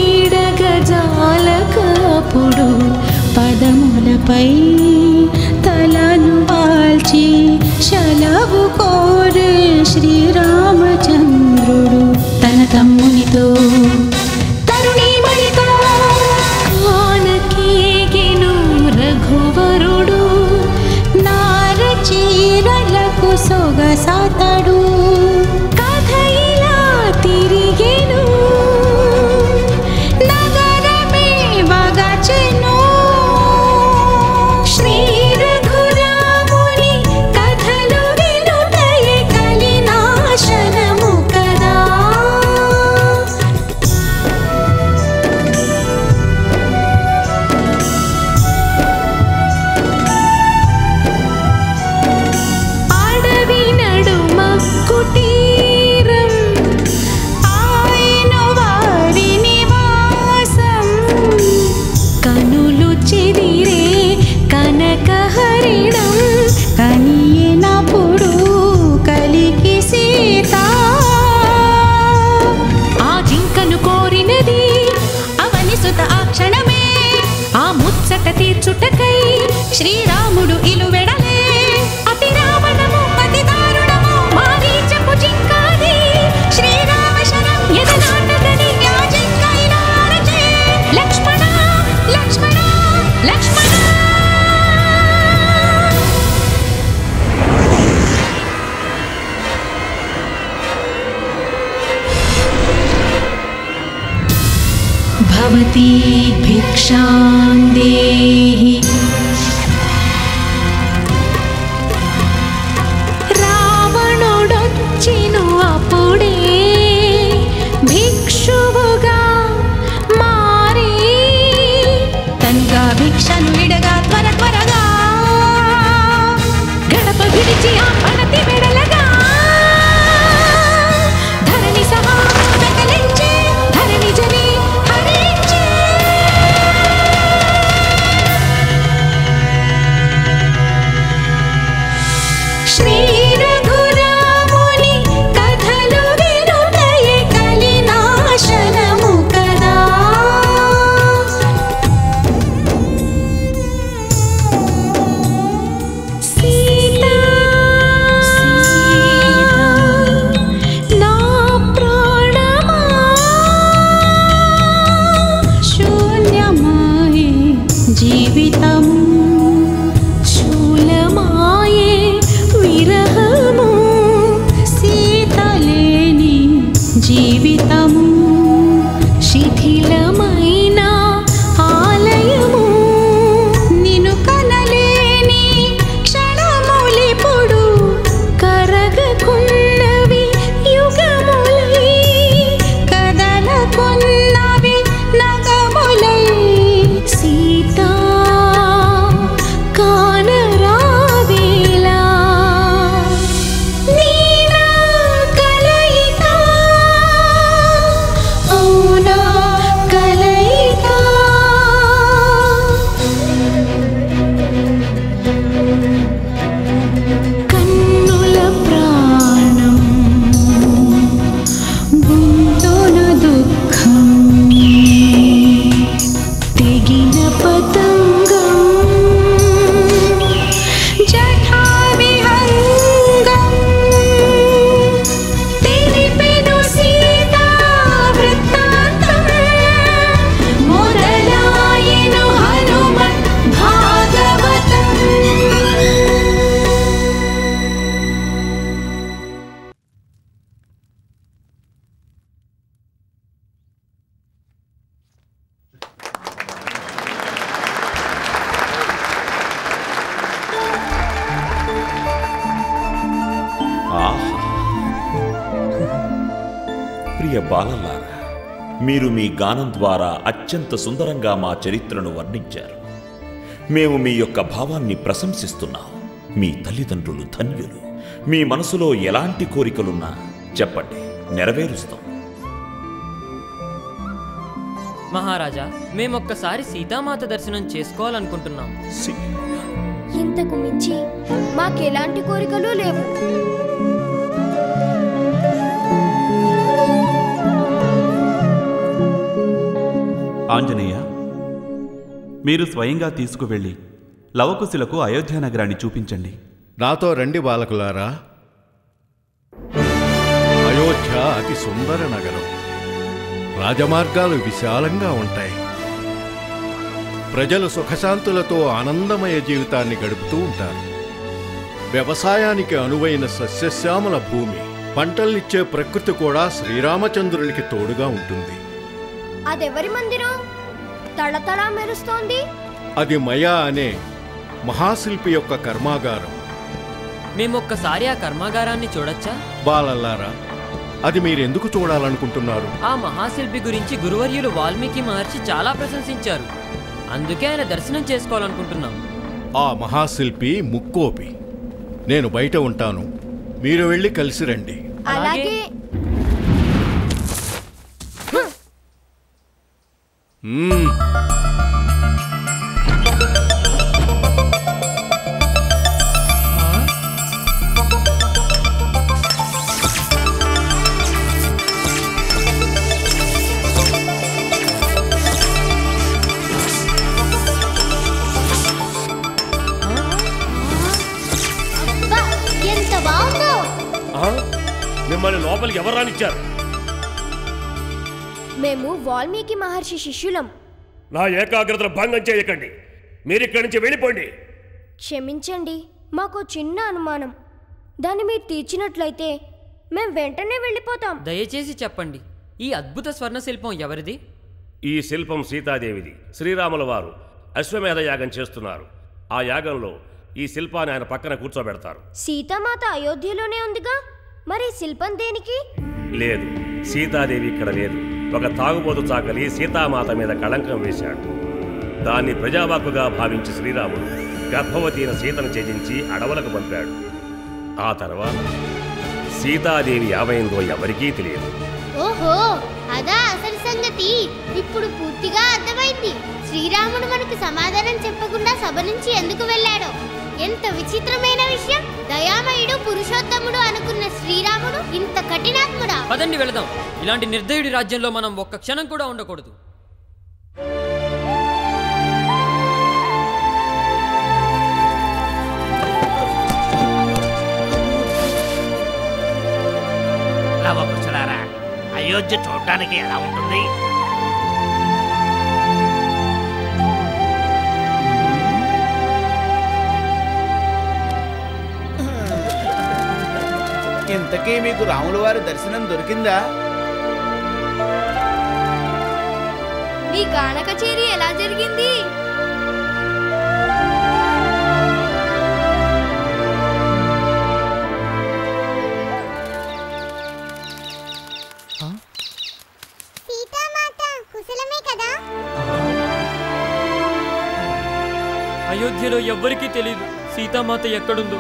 Speaker 11: వీడగజాలకప్పుడు పదములపై తలను వాల్చి శలవు కోరే శ్రీరామచంద్రుడు తన తమ్మునితో తరుణీమణితో కానకేగెను రఘువరుడు నార చీరలకు సొగసాతడు కథ ఇలా తిరిగెను నగరమే వగచెను శ్రీ రఘురాముని కథలు వినుటయే కలినాశనము కదా అడవి నడుమ కుటీరం ఆయన వారి నివాసం కనులు చెదిరే కనకహరిణం కనియనప్పుడు కలికి సీత ఆ జింకను కోరినది అవని సుత ఆ క్షణమే ఆ ముచ్చట తీర్చుటకై శ్రీరాముడు ఇలువెడలే అతి రావణము అతి దారుణము మారీచపు జింకాది శ్రీరామ శరం ఎదనాటదని ఆ జింక ఇలా అరచే లక్ష్మణ లక్ష్మణ లక్ష్మణ భవతి భిక్షాం దేహి రావణుడొచ్చిను అప్పుడే భిక్షువుగా మారి తనుగా భిక్షను విడగా త్వర త్వరగా గడప విడిచి ఆ పడతి వెడలగా ధరణి సహా సకలించి ధరణి జని హరించి శ్రీ రఘురాముని కథలు వినుటయే కలినాశనము కదా సీతా నా ప్రాణమా శూన్యమాయే జీవితము శూలమాయే విరహము సీతలేని జీవితము శిథిలమైన ఆలయము నిన్ను కనలేని క్షణములిప్పుడు కరగకున్నవి యుగములై కదలకున్నవి నగములై సీతా కానరావేలా నీనా కలయిక అవునా కలయిక కన్నుల ప్రాణం గుంతొన దుఃఖం తెగిన పతంగం జఠావిహంగం తెలిపెను సీతా వృత్తాంతం మొదలాయెను హనుమత్ భాగవతం
Speaker 2: ఆహా ప్రియ బాలల్లారా మీరు మీ గానం ద్వారా అత్యంత సుందరంగా మా చరిత్రను వర్ణించారు మేము మీ యొక్క భావాన్ని ప్రశంసిస్తున్నాం మీ తల్లిదండ్రులు ధన్యులు మీ మనసులో ఎలాంటి కోరికలున్నా చెప్పండి నెరవేరుస్తాం
Speaker 8: మహారాజా మేమొక్కసారి సీతామాత దర్శనం చేసుకోవాలనుకుంటున్నాం
Speaker 7: ఇంతకు మించి మాకెలాంటి కోరికలు లేవు
Speaker 22: ఆంజనేయ మీరు స్వయంగా తీసుకువెళ్ళి లవకుశులకు అయోధ్య నగరాన్ని చూపించండి
Speaker 4: నాతో రండి బాలకులారా అయోధ్య అతి సుందర నగరం రాజమార్గాలు విశాలంగా ఉంటాయి ప్రజలు సుఖశాంతులతో ఆనందమయ జీవితాన్ని గడుపుతూ ఉంటారు వ్యవసాయానికి అనువైన సస్యశ్యామల భూమి పంటల్నిచ్చే ప్రకృతి కూడా శ్రీరామచంద్రునికి తోడుగా ఉంటుంది
Speaker 7: అదెవరి మందిరం తళతళ మెరుస్తోంది
Speaker 4: అది మయా అనే మహాశిల్పి యొక్క కర్మాగారం
Speaker 8: మేమొక్కసారి ఆ కర్మాగారాన్ని చూడొచ్చా
Speaker 4: బాలల్లారా అది మీరెందుకు చూడాలనుకుంటున్నారు
Speaker 8: ఆ మహాశిల్పి గురించి గురువర్యులు వాల్మీకి మహర్షి చాలా ప్రశంసించారు అందుకే ఆయన దర్శనం చేసుకోవాలనుకుంటున్నాం
Speaker 4: ఆ మహాశిల్పి ముక్కోపి నేను బయట ఉంటాను మీరు వెళ్ళి కలిసి రండి
Speaker 7: అలాగే
Speaker 4: మ్మ్.
Speaker 13: అబ్బా, ఎంత బాగుందో
Speaker 12: మిమ్మల్ని లోపలికి ఎవరు రానిచ్చారు
Speaker 7: మేము వాల్మీకి మహర్షి శిష్యులం
Speaker 12: నా ఏకాగ్రతను భంగం చేయకండి మీరు ఇక్కడి నుంచి వెళ్ళిపోండి
Speaker 7: క్షమించండి మాకు చిన్న అనుమానం దాన్ని మీరు తీర్చినట్లయితే మేం వెంటనే వెళ్ళిపోతాం
Speaker 8: దయచేసి చెప్పండి ఈ అద్భుత స్వర్ణ శిల్పం ఎవరిది
Speaker 12: ఈ శిల్పం సీతాదేవిది శ్రీరాముల వారు అశ్వమేధ యాగం చేస్తున్నారు ఆ యాగంలో ఈ శిల్పాన్ని ఆయన పక్కన కూర్చోబెడతారు
Speaker 7: సీతామాత అయోధ్యలోనే ఉందిగా మరి శిల్పం దేనికి
Speaker 12: లేదు సీతాదేవి ఇక్కడ లేదు ఒక తాగుబోతు చాకలి సీతామాత మీద కళంకం వేశాడు దాన్ని ప్రజావాక్కుగా భావించి శ్రీరాముడు గర్భవతి అయిన సీతను త్యజించి అడవులకు పంపాడు ఆ తర్వాత సీతాదేవి ఏమైందో ఎవరికీ తెలియదు
Speaker 13: ఓహో అదా అసలు సంగతి ఇప్పుడు పూర్తిగా అర్థమైంది శ్రీరాముడు మనకు సమాధానం చెప్పకుండా సభ నుంచి ఎందుకు వెళ్ళాడో ఎంత విచిత్రమైన విషయం దయామయుడు పురుషోత్తముడు అనుకున్న శ్రీరాముడు ఇంత కఠినాత్ముడా
Speaker 8: పదండి వెళదాం ఇలాంటి నిర్దయుడి రాజ్యంలో మనం ఒక్క క్షణం కూడా ఉండకూడదు
Speaker 14: లవకుశలారా అయోధ్య చూడటానికి ఎలా ఉంటుంది
Speaker 10: ఇంతకీ మీకు రాముల వారి దర్శనం దొరికిందా
Speaker 1: మీ గాన కచేరీ ఎలా జరిగింది
Speaker 13: సీతామాత కుశలమే కదా
Speaker 8: అయోధ్యలో ఎవ్వరికీ తెలియదు సీతామాత ఎక్కడుందో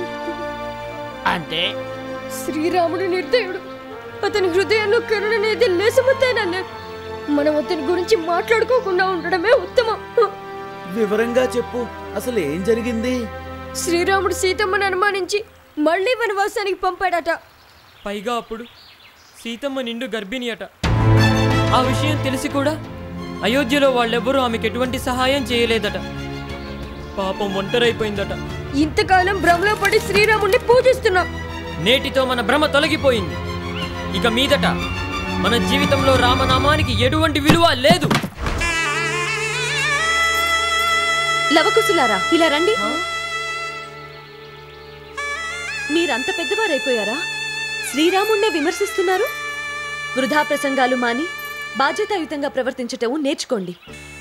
Speaker 14: అంటే
Speaker 1: శ్రీరాముడు నిర్దయుడు అతని హృదయంలో కరుణ అనేది లేసముత్తేనన్నారు మనం అతని గురించి మాట్లాడుకోకుండా ఉండడమే ఉత్తమం
Speaker 10: వివరంగా చెప్పు అసలు ఏం జరిగింది
Speaker 1: శ్రీరాముడు సీతమ్మను అనుమానించి మళ్ళీ వనవాసానికి పంపాడట
Speaker 8: పైగా అప్పుడు సీతమ్మ నిండు గర్భిణి అట ఆ విషయం తెలిసి కూడా అయోధ్యలో వాళ్ళెవ్వరూ ఆమెకు ఎటువంటి సహాయం చేయలేదట పాపం ఒంటరైపోయిందట
Speaker 1: ఇంతకాలం భ్రమలో పడి శ్రీరాముడిని పూజిస్తున్నాం
Speaker 8: నేటితో మన భ్రమ తొలగిపోయింది ఇక మీదట మన జీవితంలో రామనామానికి ఎటువంటి విలువ లేదు
Speaker 9: లవకుశులారా ఇలా రండి మీరంత పెద్దవారైపోయారా శ్రీరాముణ్ణే విమర్శిస్తున్నారు వృధా ప్రసంగాలు మాని బాధ్యతాయుతంగా ప్రవర్తించటం నేర్చుకోండి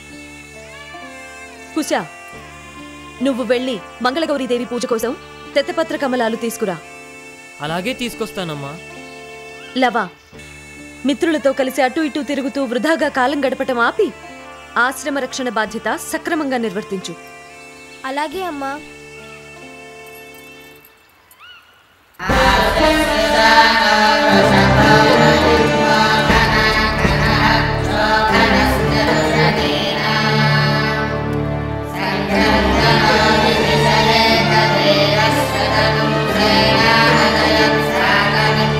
Speaker 9: కుశా నువ్వు వెళ్ళి మంగళగౌరీదేవి పూజ కోసం తెత్తపత్ర కమలాలు తీసుకురా
Speaker 8: అలాగే తీసుకొస్తానమ్మా
Speaker 9: లవా మిత్రులతో కలిసి అటు ఇటు తిరుగుతూ వృధాగా కాలం గడపటం ఆపి ఆశ్రమ రక్షణ బాధ్యత సక్రమంగా నిర్వర్తించు
Speaker 7: అలాగే అమ్మా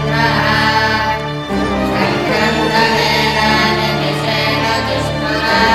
Speaker 11: శ్రీరామ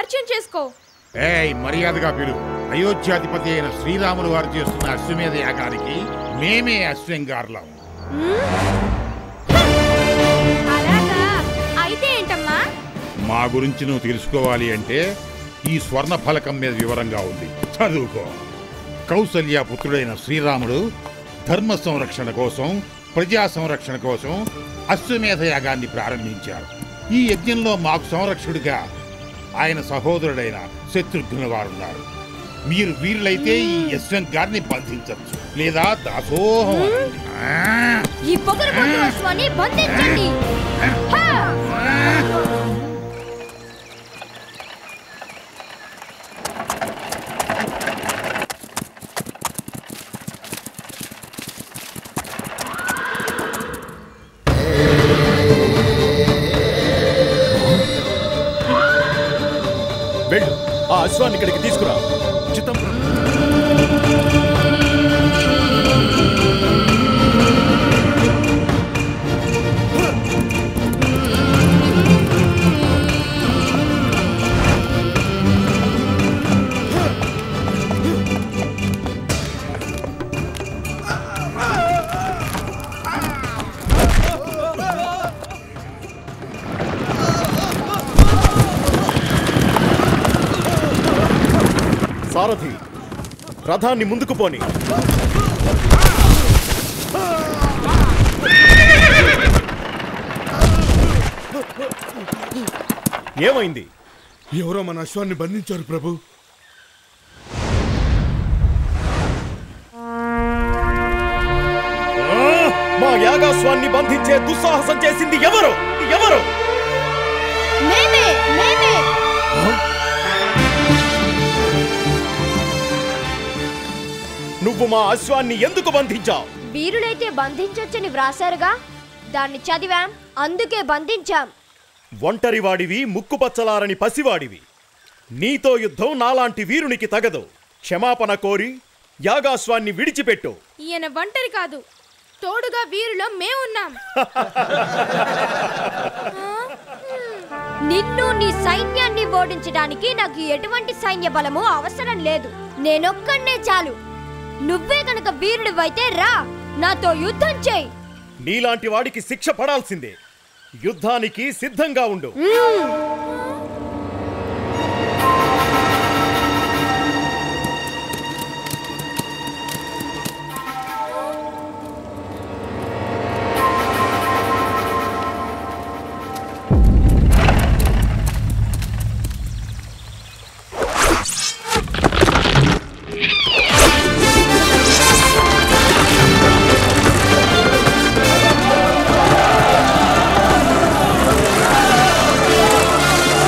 Speaker 20: పరిచయం చేసుకో
Speaker 16: ఏయ్ మర్యాదగా పిలు అయోధ్యాధిపతి అయిన శ్రీరాములు వారు చేస్తున్న అశ్వమేధ యాగానికి మేమే అశ్వంగారులం
Speaker 20: అలాగా అయితే ఏంటమ్మా
Speaker 16: మా గురించి నువ్వు తెలుసుకోవాలి అంటే ఈ స్వర్ణ ఫలకం మీద వివరంగా ఉంది చదువుకో కౌసల్య పుత్రుడైన శ్రీరాముడు ధర్మ సంరక్షణ కోసం ప్రజా సంరక్షణ కోసం అశ్వమేధ యాగాన్ని ప్రారంభించారు ఈ యజ్ఞంలో మాకు సంరక్షకుడిగా ఆయన సహోదరుడైన శత్రుఘ్నుల వారున్నారు మీరు వీరులైతే ఈ యశ్వంత్ గారిని బంధించవచ్చు లేదా దాసోహం అనండి. ఆ!
Speaker 7: ఈ పొగరు అశ్వాన్ని బంధించండి హా!
Speaker 18: వెళ్ళు ఆ అశ్వాన్ని ఇక్కడికి తీసుకురా చిత్తం సారథి రథాన్ని ముందుకు పోని ఏమైంది
Speaker 23: ఎవరో మన అశ్వాన్ని బంధించారు ప్రభు
Speaker 18: మా యాగాస్వాన్ని బంధించే దుస్సాహసం చేసింది ఎవరు ఎవరు
Speaker 7: మేమే మేమే
Speaker 18: నువ్వు మా అశ్వాన్ని ఎందుకు బంధించావు
Speaker 7: వీరులైతే బంధించొచ్చని వ్రాసారుగా దాన్ని చదివాం అందుకే బంధించాం
Speaker 18: ఒంటరివాడివి ముక్కుపచ్చలారని పసివాడివి నీతో యుద్ధం నాలాంటి వీరునికి తగదు క్షమాపణ కోరి యాగాస్వాన్ని విడిచిపెట్టు
Speaker 20: ఈయన ఒంటరి కాదు తోడుగా వీరిలో మేమున్నాం
Speaker 7: నిన్ను నీ సైన్యాన్ని ఓడించడానికి నాకు ఎటువంటి సైన్య బలము అవసరం లేదు నేనొక్కడే చాలు నువ్వే కనుక వీరుడివైతే రా నాతో యుద్ధం చేయి
Speaker 18: నీలాంటి వాడికి శిక్ష పడాల్సిందే యుద్ధానికి సిద్ధంగా ఉండు
Speaker 11: ఆ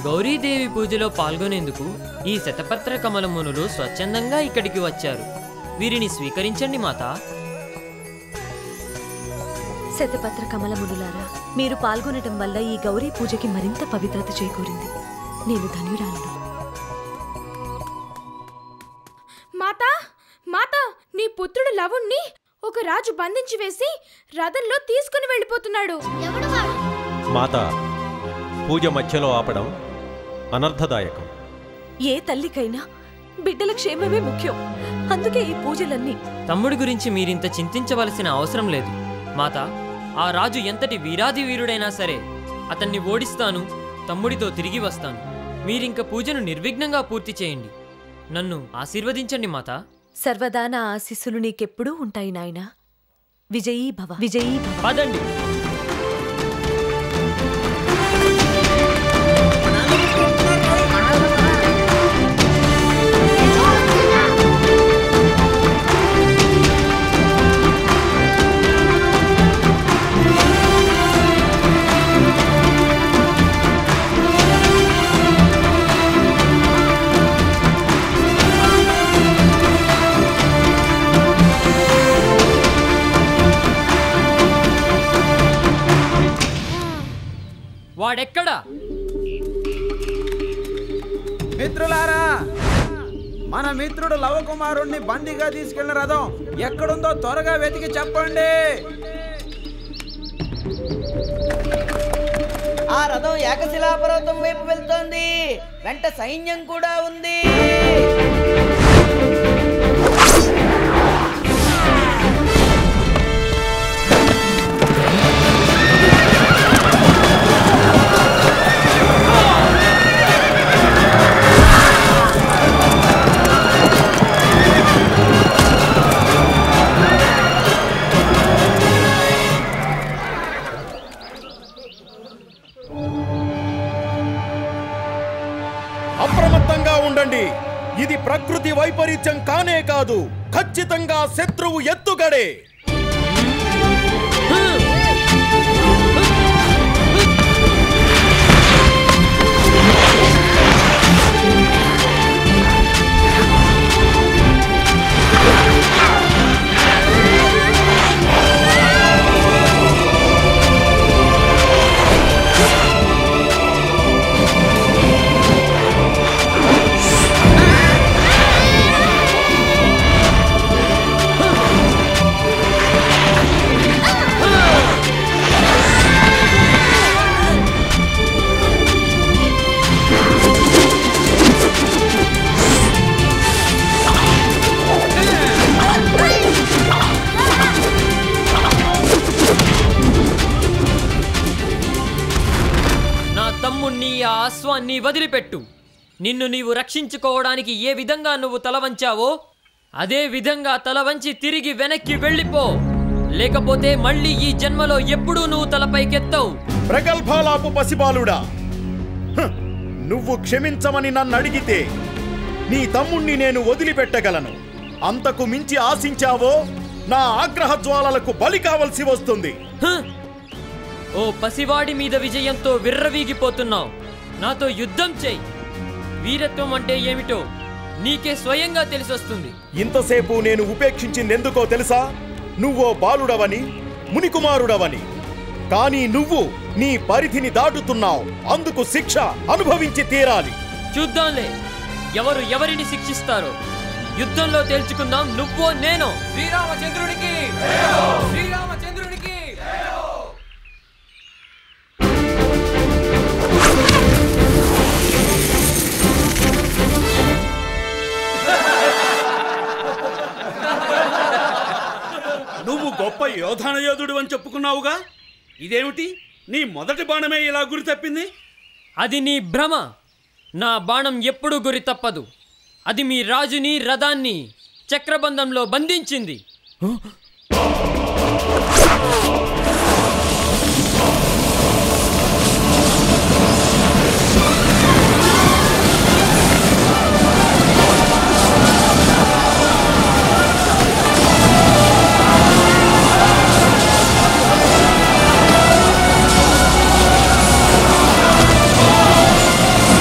Speaker 8: గౌరీదేవి పూజలో పాల్గొనేందుకు ఈ శతపత్ర కమలమునులు స్వచ్ఛందంగా ఇక్కడికి వచ్చారు వీరిని స్వీకరించండి మాత
Speaker 9: శతపత్ర కమలమునులారా మీరు పాల్గొనటం వల్ల ఈ గౌరీ పూజకి మరింత పవిత్రత చేకూరింది నేను ధన్యురాలను
Speaker 20: మాత మాత నీ పుత్రుడు లవుణ్ణి ఒక రాజు బంధించి వేసి రథంలో తీసుకుని వెళ్ళిపోతున్నాడు
Speaker 3: మాత పూజ మధ్యలో ఆపడం అనర్థదాయకం
Speaker 9: ఏ తల్లికైనా బిడ్డల క్షేమమే ముఖ్యం అందుకే ఈ పూజలన్నీ
Speaker 8: తమ్ముడి గురించి మీరింత చింతించవలసిన అవసరం లేదు మాత ఆ రాజు ఎంతటి వీరాది వీరుడైనా సరే అతన్ని ఓడిస్తాను తమ్ముడితో తిరిగి వస్తాను మీరింక పూజను నిర్విఘ్నంగా పూర్తి చేయండి నన్ను ఆశీర్వదించండి మాత
Speaker 9: సర్వదా నా ఆశీస్సులు నీకెప్పుడూ ఉంటాయి నాయనా విజయీ భవ విజయీ భవ
Speaker 8: పదండి వాడెక్కడా
Speaker 10: మిత్రులారా మన మిత్రుడు లవకుమారుణ్ణి బందీగా తీసుకెళ్లిన రథం ఎక్కడుందో త్వరగా వెతికి చెప్పండి
Speaker 15: ఆ రథం ఏకశిలాపర్వతం వైపు వెళ్తోంది వెంట సైన్యం కూడా ఉంది
Speaker 18: అప్రమత్తంగా ఉండండి ఇది ప్రకృతి వైపరీత్యం కానే కాదు ఖచ్చితంగా శత్రువు ఎత్తుగడే
Speaker 8: నా తమ్ముణ్ణి ఆ అశ్వాన్ని వదిలిపెట్టు నిన్ను నీవు రక్షించుకోవడానికి ఏ విధంగా నువ్వు తల వంచావో అదే విధంగా తల వంచి తిరిగి వెనక్కి వెళ్ళిపో లేకపోతే మళ్ళీ ఈ జన్మలో ఎప్పుడూ నువ్వు తలపైకెత్తవు
Speaker 18: ప్రగల్భాలాపు పసిబాలుడా హ్! నువ్వు క్షమించమని నన్ను అడిగితే నీ తమ్ముణ్ణి నేను వదిలిపెట్టగలను అంతకు మించి ఆశించావో నా ఆగ్రహ జ్వాలలకు బలి కావలసి వస్తుంది
Speaker 8: ఓ పసివాడి మీద విజయంతో విర్రవీగిపోతున్నావు నాతో యుద్ధం చేయి వీరత్వం అంటే ఏమిటో నీకే స్వయంగా తెలిసొస్తుంది
Speaker 18: ఇంతసేపు నేను ఉపేక్షించిందెందుకో తెలుసా నువ్వో బాలుడవని మునికుమారుడవని కానీ నువ్వు నీ పరిధిని దాటుతున్నావు అందుకు శిక్ష అనుభవించి తీరాలి
Speaker 8: చూద్దాంలే ఎవరు ఎవరిని శిక్షిస్తారో యుద్ధంలో తేల్చుకుందాం నువ్వో నేనో
Speaker 10: శ్రీరామచంద్రుడికి శ్రీరామచంద్రుడికి
Speaker 19: నువ్వు గొప్ప యోధాన యోధుడు అని చెప్పుకున్నావుగా ఇదేమిటి నీ మొదటి బాణమే ఇలా గురి తప్పింది
Speaker 8: అది నీ భ్రమ నా బాణం ఎప్పుడూ గురి తప్పదు అది మీ రాజుని రథాన్ని చక్రబంధంలో బంధించింది
Speaker 11: ఆ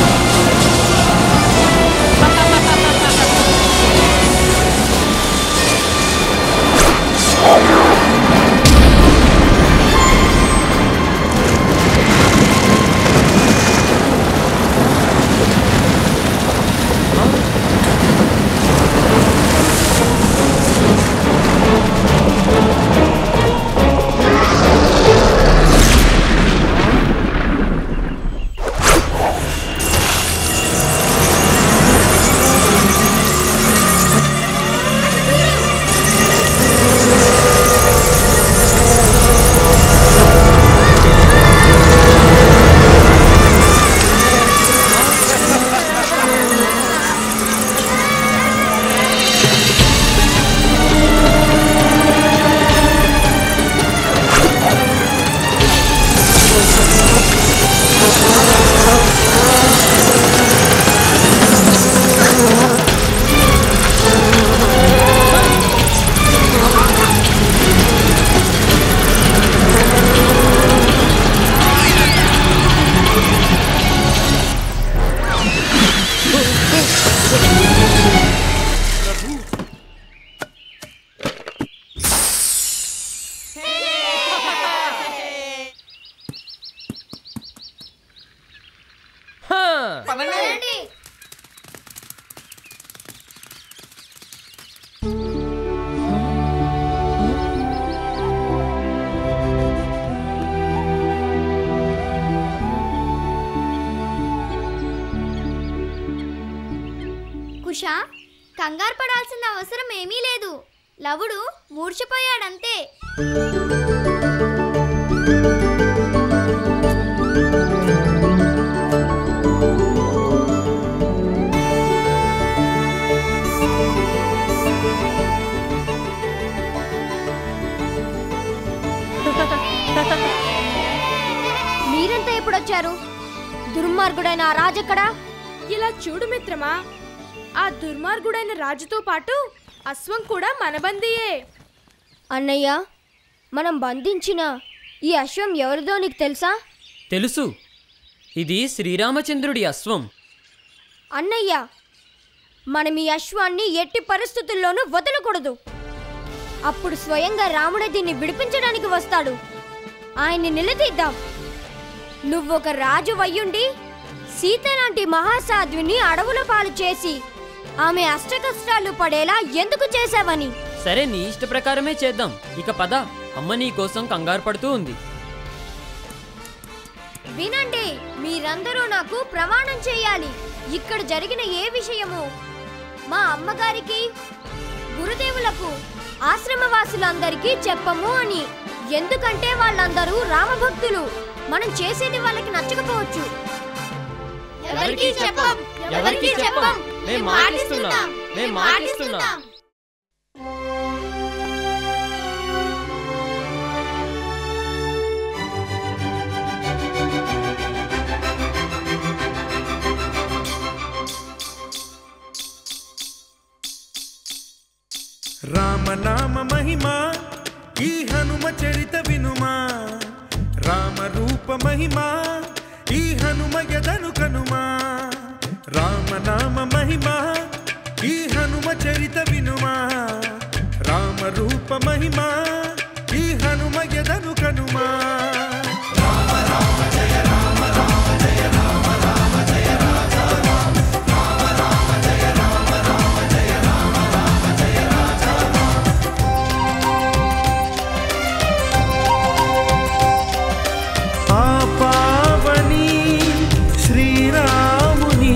Speaker 13: కంగారు పడాల్సిన అవసరం ఏమీ లేదు లవుడు మూర్ఛపోయాడంతే
Speaker 7: మీరంతా ఎప్పుడొచ్చారు దుర్మార్గుడైన ఆ రాజెక్కడా
Speaker 20: ఇలా చూడు మిత్రమా ఆ దుర్మార్గుడైన రాజుతో పాటు అశ్వం కూడా మన బందీయే
Speaker 7: అన్నయ్య మనం బంధించిన ఈ అశ్వం ఎవరిదో నీకు తెలుసా
Speaker 8: తెలుసు ఇది శ్రీరామచంద్రుడి అశ్వం
Speaker 7: అన్నయ్య మనం ఈ అశ్వాన్ని ఎట్టి పరిస్థితుల్లోనూ వదలకూడదు అప్పుడు స్వయంగా రాముడే దీన్ని విడిపించడానికి వస్తాడు ఆయన్ని నిలదీద్దాం నువ్వొక రాజు వయ్యుండి సీత లాంటి మహాసాధ్విని అడవుల పాలు చేసి ఆమె అష్టకష్టాలు పడేలా ఎందుకు చేశావని
Speaker 8: సరే నీ ఇష్ట ప్రకారమే చేద్దాం ఇక పద అమ్మ నీ కోసం కంగారు పడుతూ ఉంది
Speaker 7: వినండి మీరందరూ నాకు ప్రమాణం చేయాలి ఇక్కడ జరిగిన ఏ విషయము మా అమ్మగారికి గురుదేవులకు ఆశ్రమవాసులందరికీ చెప్పము అని ఎందుకంటే వాళ్ళందరూ రామభక్తులు మనం చేసేది వాళ్ళకి నచ్చకపోవచ్చు
Speaker 13: ఎవరికీ చెప్పం ఎవరికీ చెప్పం మేము మాటిస్తున్నాం మేము మాటిస్తున్నాం
Speaker 5: రామనామ మహిమా ఈ హనుమ చరిత వినుమా రామ రూప మహిమా ఈ హనుమ ఎదను కనుమా రామనామ మహిమా ఈ హనుమ చరిత వినుమా రామ రూప మహిమా ఈ హనుమ ఎదను కనుమా ఆ పావని శ్రీరాముని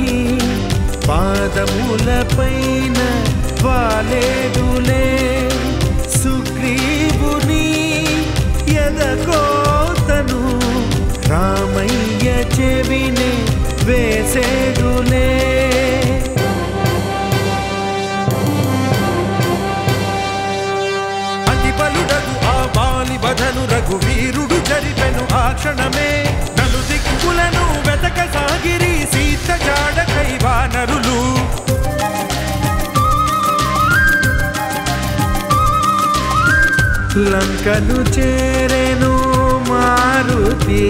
Speaker 5: పాదములపైన వాలేడులే సుగ్రీవుని ఎదకోతను రామయ్య చెవిని వేసేడులే అతి బలుడగు ఆ బాలి బధను రఘువీరుడు జరిపెను ఆ క్షణమే నలు దిక్కులను వెతక సాగిరి సీత జాడ కైవానరులు లంకను చేరెను మారుతి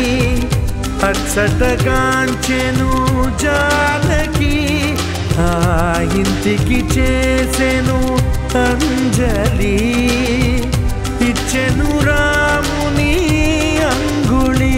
Speaker 5: అచ్చటగాంచెను జానకి ఆ ఇంటికి చేసెను అంజలి ఇచ్చెను రాముని అంగుళి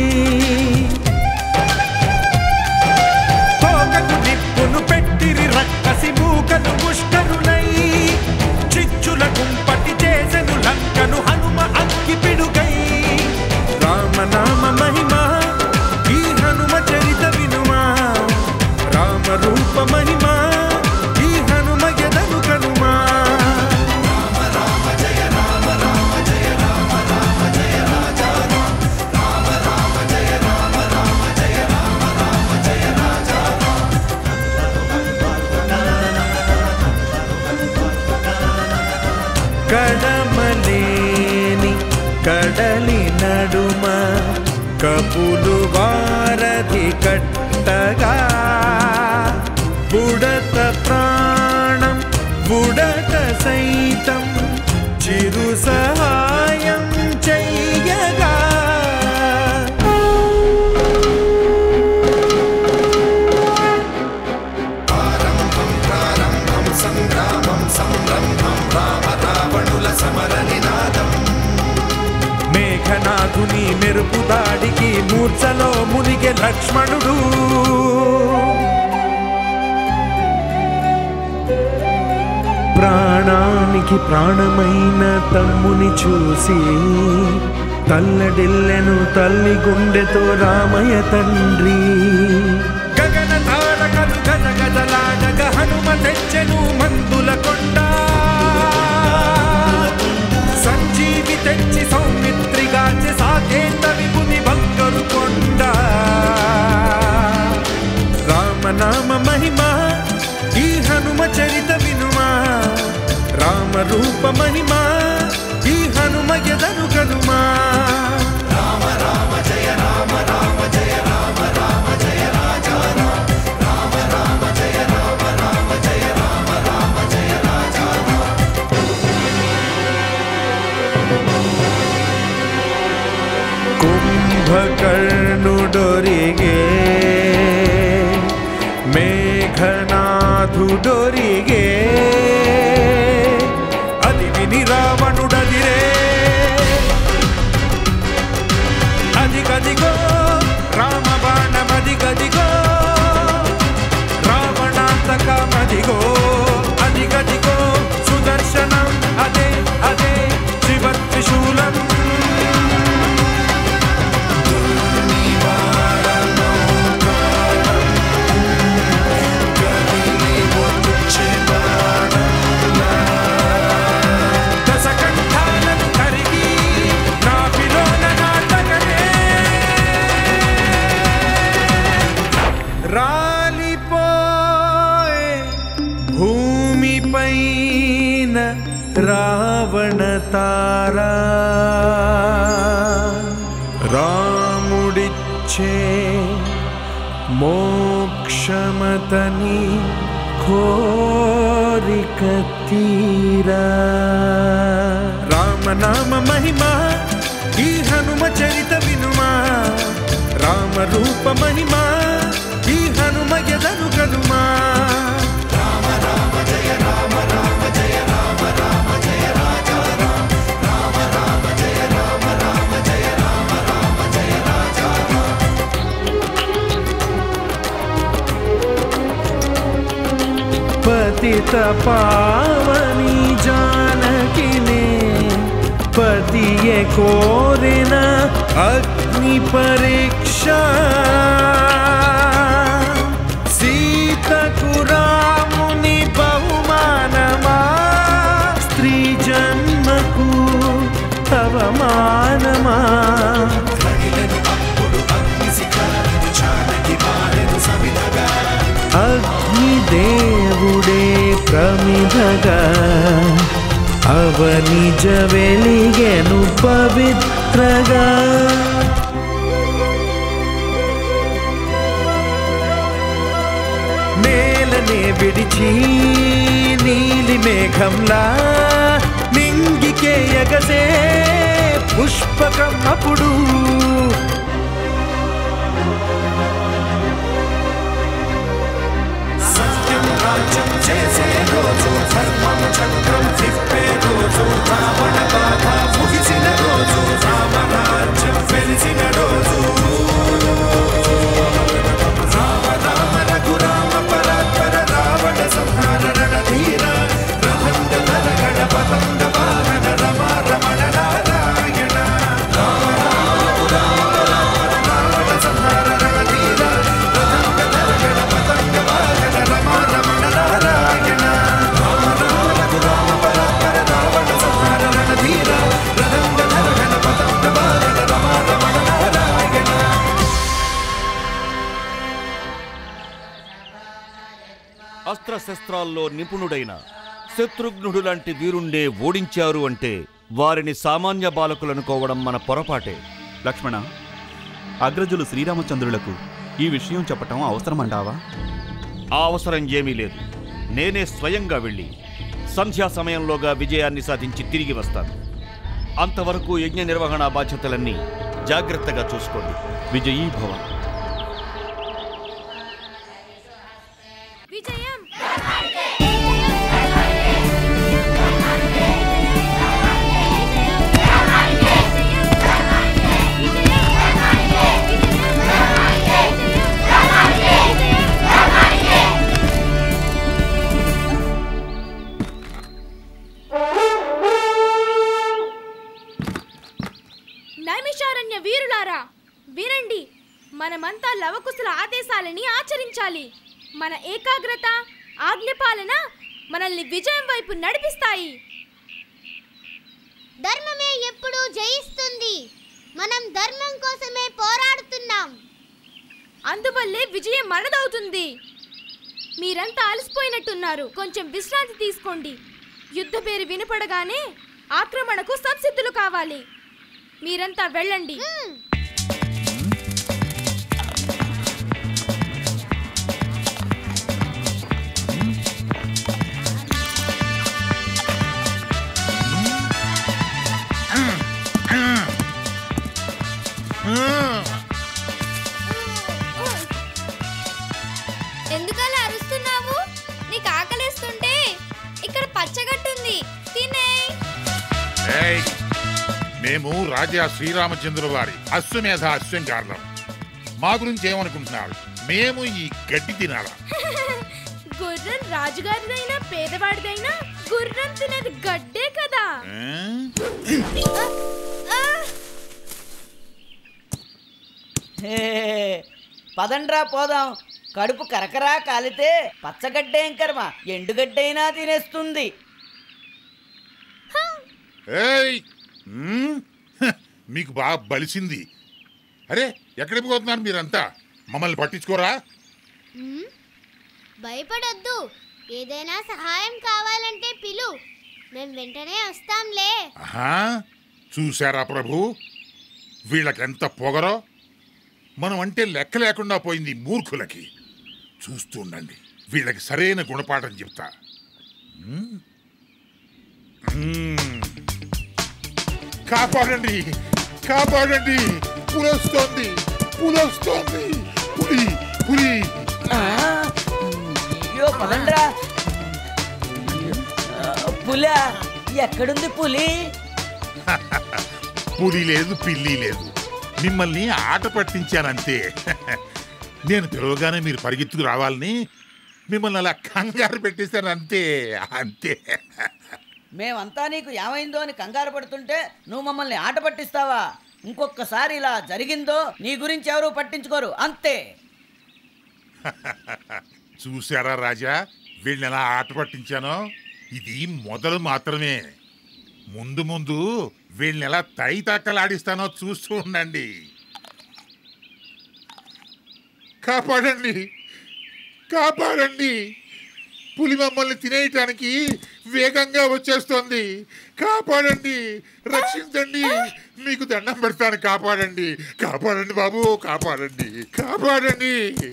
Speaker 5: తోకకు నిప్పును పెట్టిరి రక్కసి మూకలు ముష్కరులై చిచ్చుల కుంపటి చేసెను లంకను హనుమ అక్కి పిడుగై రామనామ మహిమ ఈ హనుమ చరిత వినుమా రామ రూప మహిమ ఈ హనుమ ఎదను కనుమా కడమలేని కడలి నడుమ కపులు వారధి కట్టగా బుడత ప్రాణం బుడత సైతం చిరు సహాయం చెయ్యగా సంగ్రామం సంరంభం రామ రావణుల సమర నినాదం మేఘనాథుని మెరుపు దాడికి మూర్ఛలో మునిగే లక్ష్మణుడు ప్రాణానికి ప్రాణమైన తమ్ముని చూసి తల్లడిల్లెను తల్లి గుండెతో రామయ్య తండ్రి గగన తారకలు గజ గజలాడగ హనుమ తెచ్చెను మందుల కొండ సంజీవి తెచ్చి సౌమిత్రిగాచె సాకేంద్ర విభుని బంగరు కొండ రామనామ మహిమ ఈ హనుమ చరిత వినుమా రామ రూప మహిమ ఈ హనుమ ఎదను కనుమా రామ రామ జయ రామ రామ జయ రామ రామ జయ రాజా రామ రామ జయ రామ రామ జయ రామ రామ జయ రాజా కుంభకర్ణుడొరిగే మేఘనాథుడొరిగే అది విని రావణుడదిరే అది గదిగో రామ బాణమది గదిగో రావణాంతకమదిగో అది గదిగో సుదర్శనం అదే అదే శివ త్రిశూలం దశకంఠాలను కరిగి నాభిలోన నాటకనే రాలిపోయే భూమిపైన రావణ తారా రాముడిచ్చే మోక్షమతని కోరిక తీరా రామనామ మహిమ ఈ హనుమ చరిత వినుమా రామ రూప మహిమ ఈ హనుమ ఎదను కనుమా రామ రామ జయ రామ రామ జయ రామ రామ జయ రాజా రామ రామ జయ రామ రామ జయ రామ రామ జయ రాజా పతిత పావని జానకినే పతియే కోరిన అగ్ని పరీక్ష సీతకు రాముని బహుమానమా స్త్రీ జన్మకు అవమానమా అగ్నిదేవుడే ప్రమిదగా అవనిజ వెలిగెను పవిత్రగా నేలనే విడిచి నీలి మేఘంలా నింగికే ఎగసే పుష్పకం అప్పుడు సత్యం రాజ్యం చేసే రోజు ధర్మం చక్రం తిప్పే రోజు రావణ బాధ ముగిసిన రోజు రామరాజ్యం వెలిసిన రోజు రామ రామ రఘురామ పరాత్పర రావణ సంహార రణధీర రథంగ తరగణ పతంగ వాహన రమ రమణ నారాయణ రామ రామ రఘురామ పరాత్పర రావణ సంహార రణధీర రథంగ తరగణ పతంగ వాహన రమ రమణ నారాయణ రామ రామ రఘురామ పరాత్పర రావణ సంహార రణధీర రథంగ తరగణ పతంగ వాహన రమ రమణ నారాయణ
Speaker 6: అస్త్రశస్త్రాల్లో నిపుణుడైన శత్రుఘ్నుడు లాంటి వీరుండే ఓడించారు అంటే వారిని సామాన్య బాలకులనుకోవడం మన పొరపాటే
Speaker 22: లక్ష్మణ అగ్రజులు శ్రీరామచంద్రులకు ఈ విషయం చెప్పటం అవసరమంటావా
Speaker 6: ఆ అవసరం ఏమీ లేదు నేనే స్వయంగా వెళ్ళి సంధ్యా సమయంలోగా విజయాన్ని సాధించి తిరిగి వస్తాను అంతవరకు యజ్ఞ నిర్వహణ బాధ్యతలన్నీ జాగ్రత్తగా చూసుకోండి
Speaker 22: విజయీ భవ
Speaker 20: విజయం నైమిషారణ్య వీరులారా వినండి మనమంతా లవకుశల ఆదేశాలని ఆచరించాలి మన ఏకాగ్రత ఆజ్ఞపాలన మనల్ని విజయం వైపు నడిపిస్తాయి
Speaker 13: ధర్మమే ఎప్పుడూ జయిస్తుంది మనం ధర్మం కోసమే పోరాడుతున్నాం
Speaker 20: అందువల్లే విజయం మనదవుతుంది మీరంతా అలసిపోయినట్టున్నారు కొంచెం విశ్రాంతి తీసుకోండి యుద్ధ పేరు వినపడగానే ఆక్రమణకు సంసిద్ధులు కావాలి మీరంతా వెళ్ళండి
Speaker 2: ఎందుకలా అరుస్తున్నావు నీకు ఆకలిస్తుంటే ఇక్కడ పచ్చగట్టుంది తినే
Speaker 16: ఏయ్! మేము రాజా శ్రీరామచంద్రుల వారి అశ్వమేధ అశ్వం కారణం మా గురించి ఏమనుకుంటున్నారు మేము ఈ గడ్డి తినాలా
Speaker 20: గుర్రం రాజుగారిదైనా పేదవాడిదైనా గుర్రం తినేది గడ్డే కదా
Speaker 15: హే, పదండ్రా పోదాం కడుపు కరకరా కాలితే పచ్చగడ్డేం కర్మ ఎండుగడ్డైనా తినేస్తుంది
Speaker 16: ఏయ్! మ్మ్? హ, మీకు బాగా బలిసింది అరే ఎక్కడికి పోతున్నారు మీరంతా మమ్మల్ని పట్టించుకోరా
Speaker 13: ఉమ్, భయపడొద్దు ఏదైనా సహాయం కావాలంటే పిలు మేము వెంటనే వస్తాంలే
Speaker 16: ఆహా చూశారా ప్రభు వీళ్ళకెంత పొగరో మనం అంటే లెక్క లేకుండా పోయింది ఈ మూర్ఖులకి చూస్తూ ఉండండి వీళ్ళకి సరైన గుణపాఠం చెప్తా మ్మ్? మ్మ్. కాపాడండి కాపాడండి పులొస్తోంది పులొస్తోంది పులి పులి
Speaker 15: అయ్యో పదండ్రా ఆ, పులా ఎక్కడుంది పులి
Speaker 16: పులి లేదు పిల్లి లేదు మిమ్మల్ని ఆట పట్టించానంతే నేను పిలవగానే మీరు పరిగెత్తుకు రావాలని మిమ్మల్ని అలా కంగారు పెట్టేశాను అంతే అంతే
Speaker 15: మేమంతా నీకు ఏమైందో అని కంగారు పడుతుంటే నువ్వు మమ్మల్ని ఆట పట్టిస్తావా ఇంకొకసారి ఇలా జరిగిందో నీ గురించి ఎవరు పట్టించుకోరు అంతే
Speaker 16: చూశారా రాజా వీళ్ళని ఎలా ఆట పట్టించానో ఇది మొదలు మాత్రమే ముందు ముందు వీళ్ళని ఎలా తై తక్కలాడిస్తానో చూస్తూ ఉండండి కాపాడండి కాపాడండి పులి మమ్మల్ని తినేయటానికి వేగంగా వచ్చేస్తోంది కాపాడండి రక్షించండి మీకు దండం పెడతాను కాపాడండి కాపాడండి బాబు కాపాడండి కాపాడండి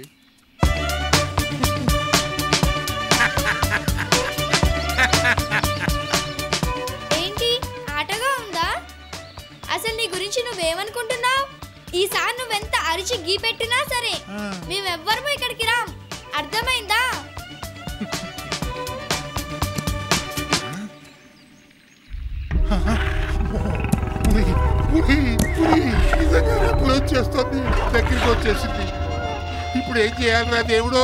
Speaker 2: ఏంటి ఆటగా ఉందా అసలు నీ గురించి నువ్వేమనుకుంటున్నావు ఈసారి నువ్వెంత అరిచి గీ పెట్టినా సరే మేమెవ్వరము ఇక్కడికి రాం అర్థమైందా
Speaker 16: పులి పులి పులి నిజంగానే పులి వచ్చేస్తుంది దగ్గరికి వచ్చేసింది ఇప్పుడు ఏం చేయాలిరా దేవుడు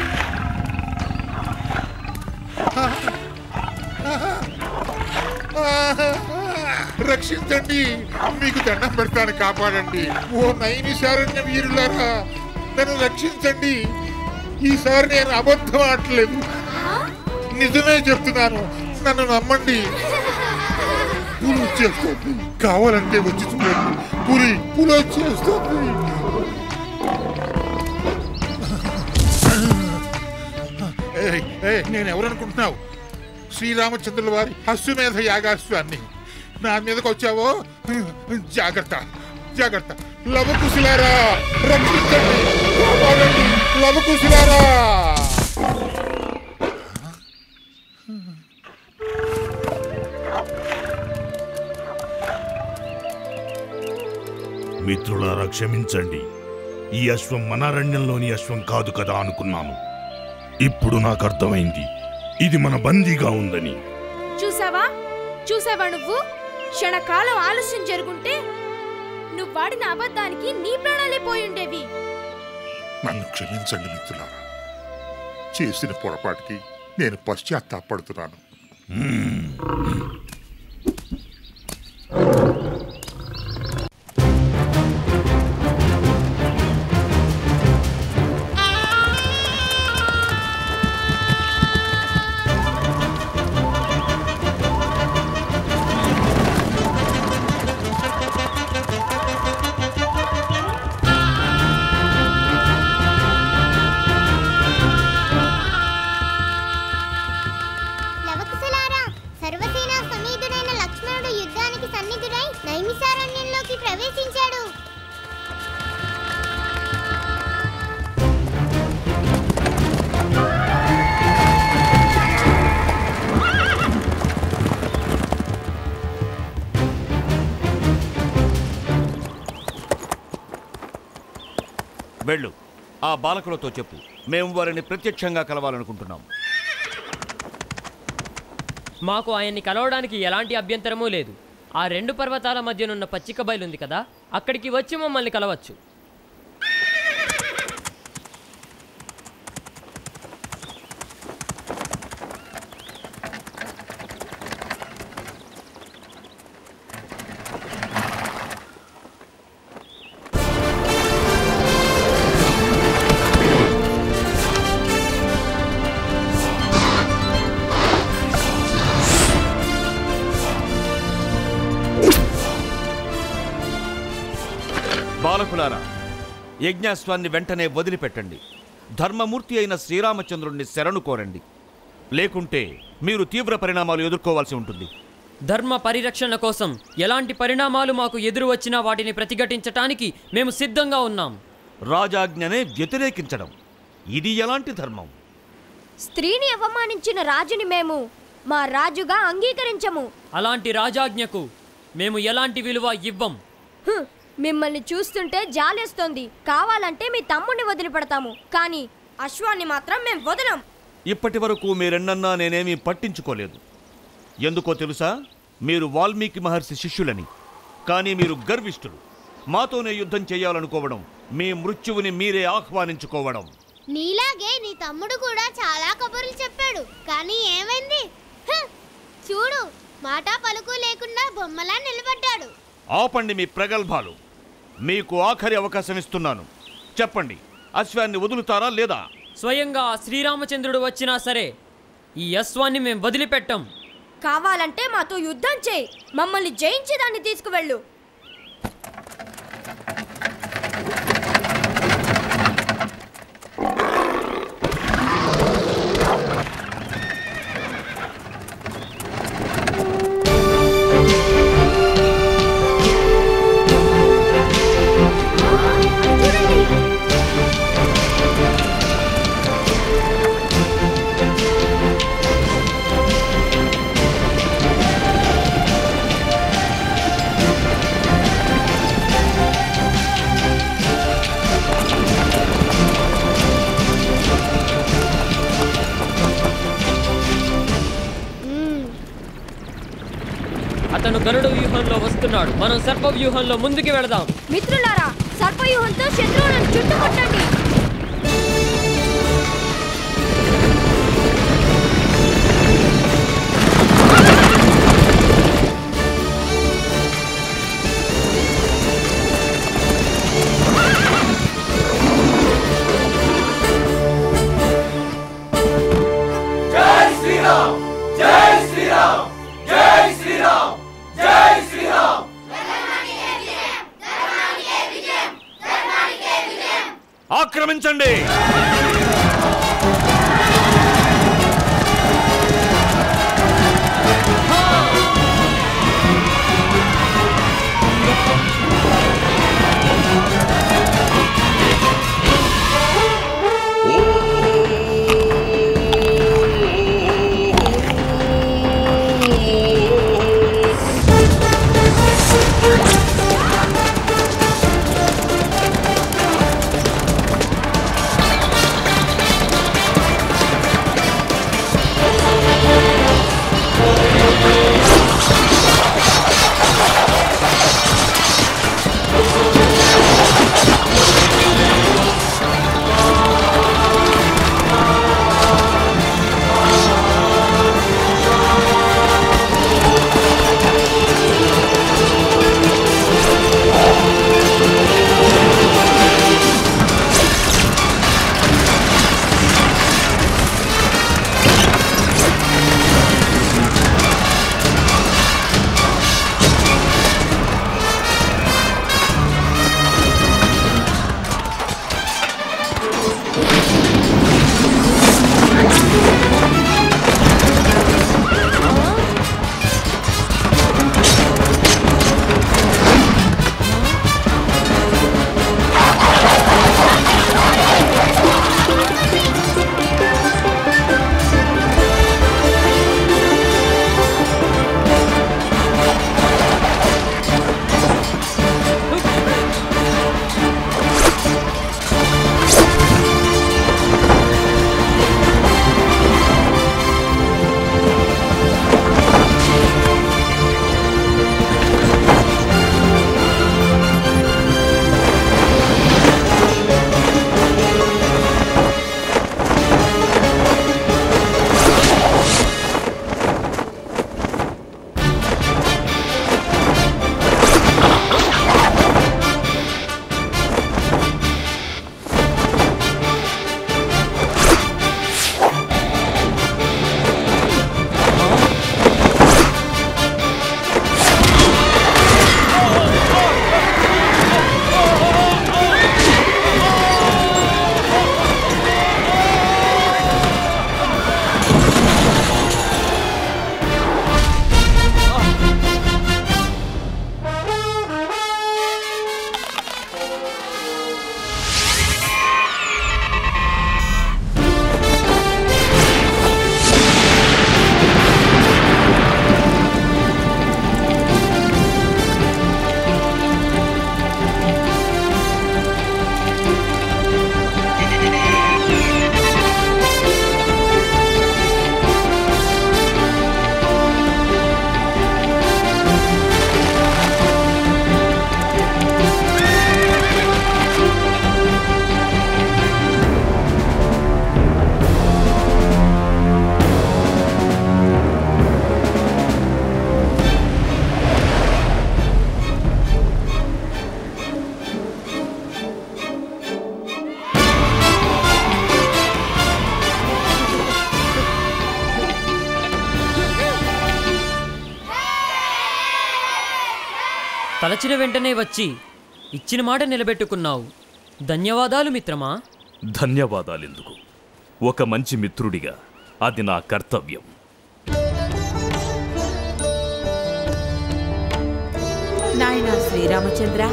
Speaker 16: రక్షించండి మీకు దండం పెడతాను కాపాడండి ఓ నైమిశారణ్య వీరులారా నన్ను రక్షించండి ఈసారి నేను అబద్ధం ఆడలేదు నిజమే చెప్తున్నాను నన్ను నమ్మండి పులి వచ్చేస్తుంది కావాలంటే వచ్చి చూడండి పులి పులి వచ్చేస్తుంది ఏయ్, ఏయ్, నేను ఎవరనుకుంటున్నావు శ్రీరామచంద్రుల వారి అశ్వమేధ యాగాశ్వాన్ని నా మీదకి వచ్చావో జాగ్రత్త జాగ్రత్త లవకుశులారా రక్షించండి కాపాడండి లవకుశులారా
Speaker 17: మిత్రులారా క్షమించండి ఈ అశ్వం మనారణ్యంలోని అశ్వం కాదు కదా అనుకున్నాను ఇప్పుడు నాకు అర్థమైంది ఇది మన బందీగా ఉందని
Speaker 20: చూసావా చూసావా నువ్వు క్షణకాలం ఆలస్యం జరుగుంటే నువ్వు వాడిన అబద్ధానికి నీ ప్రాణాలే పోయి ఉండేవి
Speaker 16: నన్ను క్షమించండి మిత్రులారా చేసిన పొరపాటుకి నేను పశ్చాత్తాపడుతున్నాను
Speaker 13: ఆదేశించాడు
Speaker 6: వెళ్ళు ఆ బాలకులతో చెప్పు మేము వారిని ప్రత్యక్షంగా కలవాలనుకుంటున్నాం
Speaker 8: మాకు ఆయన్ని కలవడానికి ఎలాంటి అభ్యంతరమూ లేదు ఆ రెండు పర్వతాల మధ్యనున్న పచ్చిక బయలుంది కదా అక్కడికి వచ్చి మమ్మల్ని కలవచ్చు
Speaker 6: బాలకులారా యజ్ఞాశ్వాన్ని వెంటనే వదిలిపెట్టండి ధర్మమూర్తి అయిన శ్రీరామచంద్రుణ్ణి శరణు కోరండి లేకుంటే మీరు తీవ్ర పరిణామాలు ఎదుర్కోవాల్సి ఉంటుంది
Speaker 8: ధర్మ పరిరక్షణ కోసం ఎలాంటి పరిణామాలు మాకు ఎదురు వచ్చినా వాటిని ప్రతిఘటించటానికి మేము సిద్ధంగా ఉన్నాం
Speaker 6: రాజాజ్ఞనే వ్యతిరేకించడం ఇది ఎలాంటి ధర్మం
Speaker 7: స్త్రీని అవమానించిన రాజుని మేము మా రాజుగా అంగీకరించము
Speaker 8: అలాంటి రాజాజ్ఞకు మేము ఎలాంటి విలువ ఇవ్వం
Speaker 7: హ్, మిమ్మల్ని చూస్తుంటే జాలేస్తోంది కావాలంటే మీ తమ్ముడిని వదిలిపెడతాము కానీ అశ్వాన్ని మాత్రం మేము వదలం
Speaker 6: ఇప్పటి వరకు మీరెన్నన్నా నేనేమీ పట్టించుకోలేదు ఎందుకో తెలుసా మీరు వాల్మీకి మహర్షి శిష్యులని కానీ మీరు గర్విష్ఠులు మాతోనే యుద్ధం చేయాలనుకోవడం మీ మృత్యువుని మీరే ఆహ్వానించుకోవడం
Speaker 13: నీలాగే నీ తమ్ముడు కూడా చాలా కబుర్లు చెప్పాడు కానీ ఏమైంది హ! చూడు మాట పలుకు లేకుండా బొమ్మలా నిలబడ్డాడు
Speaker 6: ఆపండి మీ ప్రగల్భాలు మీకు ఆఖరి అవకాశం ఇస్తున్నాను చెప్పండి అశ్వాన్ని వదులుతారా లేదా
Speaker 8: స్వయంగా ఆ శ్రీరామచంద్రుడు వచ్చినా సరే ఈ అశ్వాన్ని మేము వదిలిపెట్టాం
Speaker 7: కావాలంటే మాతో యుద్ధం చేయి మమ్మల్ని జయించి దాన్ని తీసుకువెళ్ళు
Speaker 8: అతను గరుడ వ్యూహంలో వస్తున్నాడు మనం సర్ప వ్యూహంలో ముందుకు వెళదాం
Speaker 7: మిత్రులారా సర్పవ్యూహంతో శత్రువులను చుట్టుముట్టండి
Speaker 11: జై శ్రీరామ్ జై శ్రీరామ్ జై శ్రీరామ్ జై శ్రీరామ్
Speaker 6: ఆక్రమించండి
Speaker 11: జై
Speaker 8: తలచిన వెంటనే వచ్చి ఇచ్చిన మాట నిలబెట్టుకున్నావు ధన్యవాదాలు మిత్రమా
Speaker 22: ధన్యవాదాలెందుకు ఒక మంచి మిత్రుడిగా అది నా కర్తవ్యం
Speaker 4: నాయనా శ్రీరామచంద్ర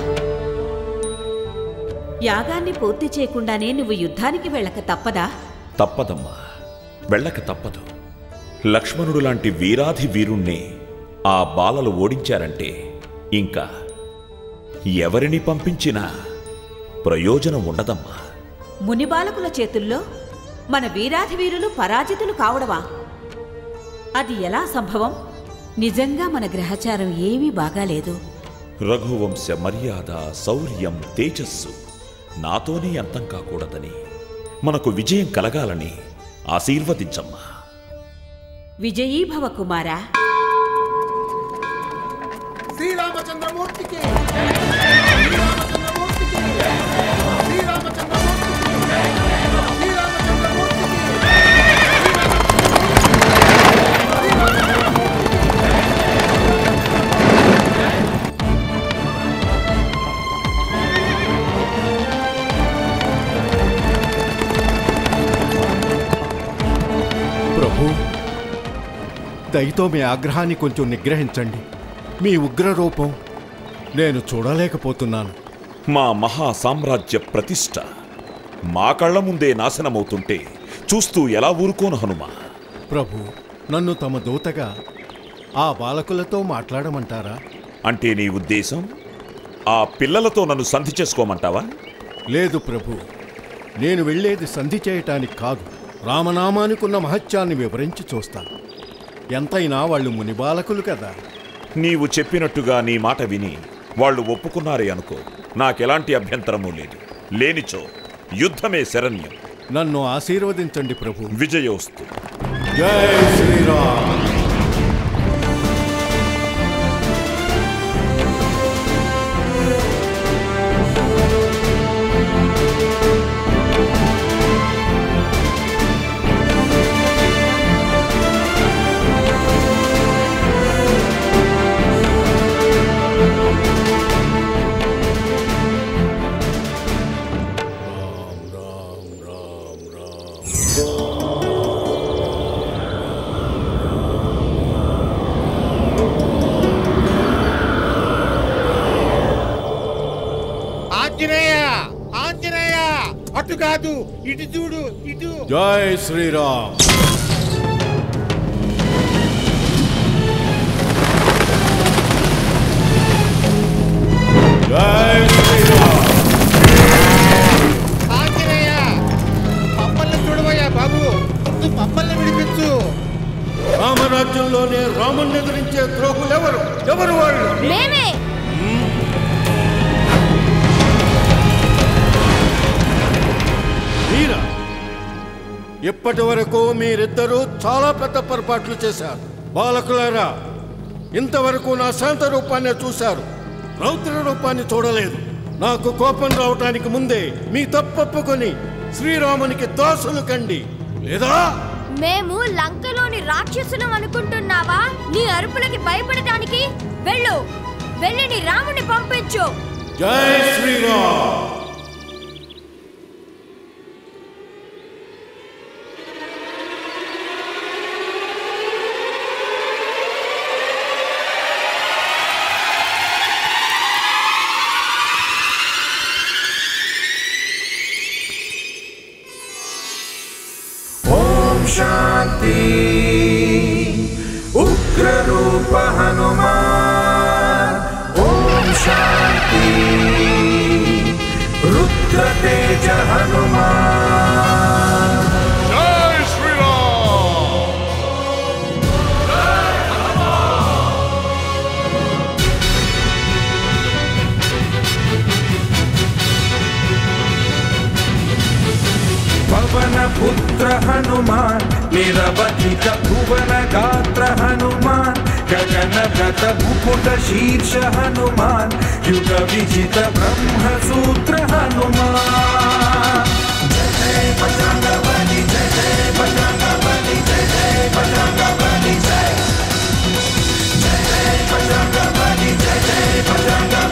Speaker 4: యాగాన్ని పూర్తి చేయకుండానే నువ్వు యుద్ధానికి వెళ్ళక తప్పదా
Speaker 12: తప్పదమ్మా వెళ్ళక తప్పదు లక్ష్మణుడు లాంటి వీరాధి వీరుణ్ణి ఆ బాలలు ఓడించారంటే ఇంకా ఎవరిని పంపించినా ప్రయోజనం ఉండదమ్మా
Speaker 4: మునిబాలకుల చేతుల్లో మన వీరాధి వీరులు పరాజితులు కావడమా అది ఎలా సంభవం నిజంగా మన గ్రహచారం ఏమీ బాగాలేదు
Speaker 12: రఘువంశ మర్యాద శౌర్యం తేజస్సు నాతోనే అంతం కాకూడదని మనకు విజయం కలగాలని ఆశీర్వదించమ్మా
Speaker 4: విజయీభవ కుమారా
Speaker 11: శ్రీరామచంద్రమూర్తికి
Speaker 21: ప్రభు దయతో మీ ఆగ్రహాన్ని కొంచెం నిగ్రహించండి మీ ఉగ్ర రూపం నేను చూడలేకపోతున్నాను
Speaker 12: మా మహా సామ్రాజ్య ప్రతిష్ట మా కళ్ళ ముందే నాశనమవుతుంటే చూస్తూ ఎలా ఊరుకోను హనుమా
Speaker 21: ప్రభు నన్ను తమ దూతగా ఆ బాలకులతో మాట్లాడమంటారా
Speaker 12: అంటే నీ ఉద్దేశం ఆ పిల్లలతో నన్ను సంధి చేసుకోమంటావా
Speaker 21: లేదు ప్రభు నేను వెళ్ళేది సంధి చేయటానికి కాదు రామనామానికున్న మహత్యాన్ని వివరించి చూస్తాను ఎంతైనా వాళ్ళు ముని బాలకులు కదా
Speaker 12: నీవు చెప్పినట్టుగా నీ మాట విని వాళ్ళు ఒప్పుకున్నారే అనుకో నాకెలాంటి అభ్యంతరమూ లేదు లేనిచో యుద్ధమే శరణ్యం
Speaker 21: నన్ను ఆశీర్వదించండి ప్రభు
Speaker 12: విజయోస్తు
Speaker 21: జై శ్రీరామ్
Speaker 16: ఆంజనేయ ఆంజనేయ అటు కాదు ఇటు చూడు ఇటు
Speaker 21: జై శ్రీరామ్ జై శ్రీరామ్
Speaker 16: ఆంజనేయ మమ్మల్ని చూడవయ్యా బాబు ముందు మమ్మల్ని విడిపించు
Speaker 21: రామరాజ్యంలోనే రాముణ్ణి ఎదిరించే ద్రోహులు ఎవరు ఎవరు వాళ్ళు
Speaker 7: మేమే
Speaker 21: మీరా ఇప్పటి వరకు మీరిద్దరూ చాలా పెద్ద పొరపాట్లు చేశారు బాలకులారా ఇంతవరకు నా శాంత రూపాన్ని చూశారు రౌద్ర రూపాన్ని చూడలేదు నాకు కోపం రావటానికి ముందే మీ తప్పొప్పుకొని శ్రీరామునికి దాసులు కండి లేదా
Speaker 7: మేము లంకలోని రాక్షసులం అనుకుంటున్నావా నీ అరుపులకి భయపడటానికి వెళ్ళు వెళ్ళి నీ రాముని పంపించు
Speaker 21: జై శ్రీరామ్
Speaker 5: ॐ शान्ति उग्ररूप हनुमान् ॐ शान्ति रुद्रतेज हनुमान्
Speaker 11: जय श्री राम
Speaker 5: पवनपुत्र हनुमान् निरवधिक भुवन गात्र हनुमान् गगनगत मुकुट शीर्ष हनुमान् युग विजित ब्रह्मसूत्र हनुमान् जय जय बजरंग बली जय जय बजरंग बली जय जय बजरंग बली जय जय जय बजरंग बली जय जय बजरंग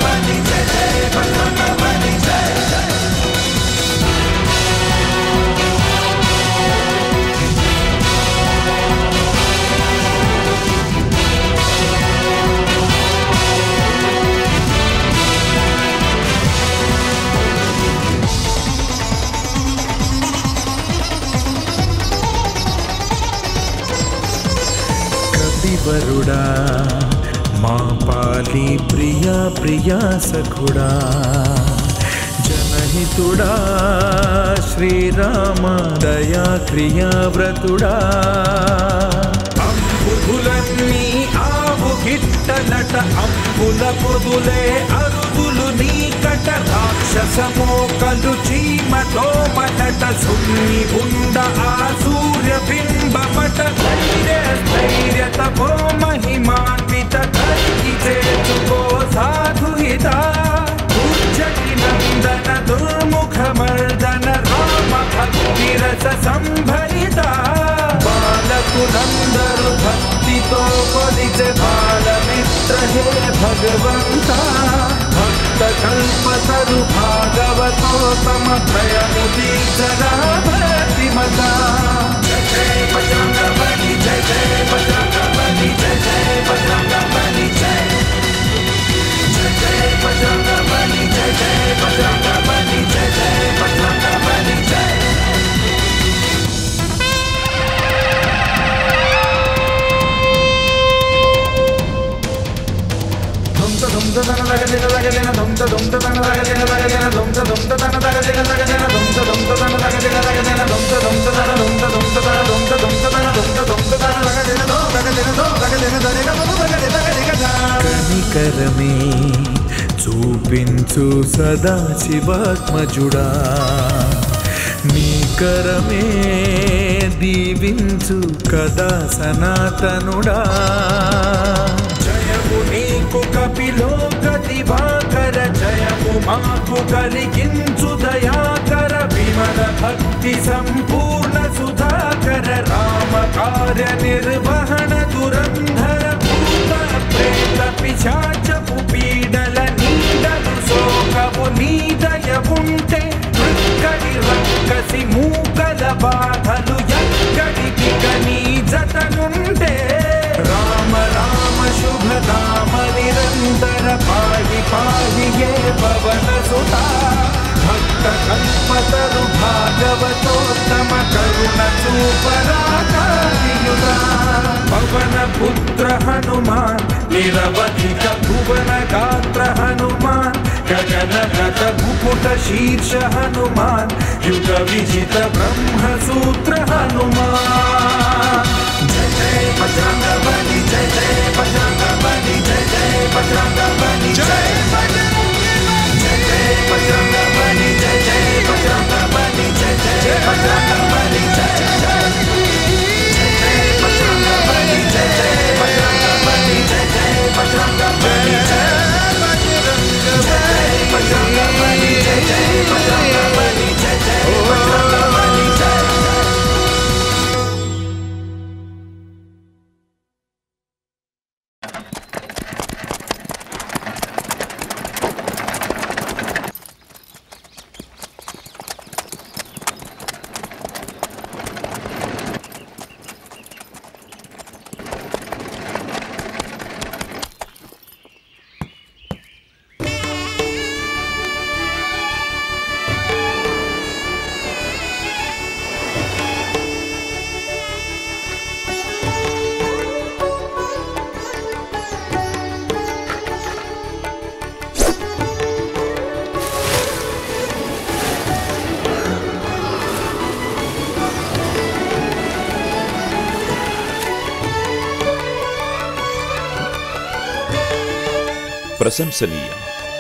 Speaker 5: సఖుడా మా పాలి ప్రియా ప్రియా సఖుడా జనహితుడా శ్రీరామ దయా క్రియా వ్రతుడా అంబుధులన్నీ ఆవు గిట్టలట అంబుల పొదులే అరుగులు నీకట రాక్షసమోకలు చీమతో మటట సున్ని ఉండ ఆ సూర్య బింబమట ధైర్య స్థైర్యత భో మహిమాన్విత కలిగి చేర్చుకో సాధుహిత ఉజ్జటి నందన దుర్ముఖ మర్దన రామ భక్తి రస సంభరిత బాలకులందరూ భక్తితో కొలిచే బాలమిత్ర హే భగవంత భక్త కల్పతరు భాగవతోత్తమ భయము తీర్చగా భక్తిమత జయ జయ బజరంగ బలి జయ జయ బజరంగ బలి జయ జయ బజరంగ బలి జయ జయ జయ బజరంగ బలి జయ జయ బజరంగ బలి జయ జయ బజరంగ బలి జయ కనికరమే చూపించు సదా శివాత్మజుడా నీ కరమే దీవించు కదా సనాతనుడా జయము నీకు కపిలోక దివాకర జయము మాకు కలిగించు దయాకర విమల భక్తి సంపూర్ణ సుధాకర రామ కార్య నిర్వహణ దురంధర భూత ప్రేత పిశాచపు పీడల నీడలు శోకము నీ దయ ఉంటే మృక్కడి రక్కసి మూకల బాధలు ఎక్కడికి నీ జతనుంటే రామ రామ శుభ నామ నిరంతర పాహి పాహి ఏ పవన సుతా భక్త కల్పతరు భాగవతోత్తమ కరుణ చూపరాకారియుగా పవన పుత్ర హనుమాన్ నిరవధిక భువన గాత్ర హనుమాన్ గగన గత ముకుట శీర్ష హనుమాన్ యుగ విజిత బ్రహ్మ సూత్ర హనుమాన్ జయ జయ బజరంగ బలి జయ జయ బజరంగ బలి జయ జయ బజరంగ బలి జయ జయ జయ బజరంగ బలి జయ జయ బజరంగ బలి జయ జయ బజరంగ బలి జయ జయ బజరంగ బలి జయ జయ బజరంగ బలి జయ జయ బజరంగ బలి జయ జయ బజరంగ బలి జయ జయ బజరంగ బలి జయ జయ బజరంగ బలి జయ
Speaker 12: ప్రశంసనీయం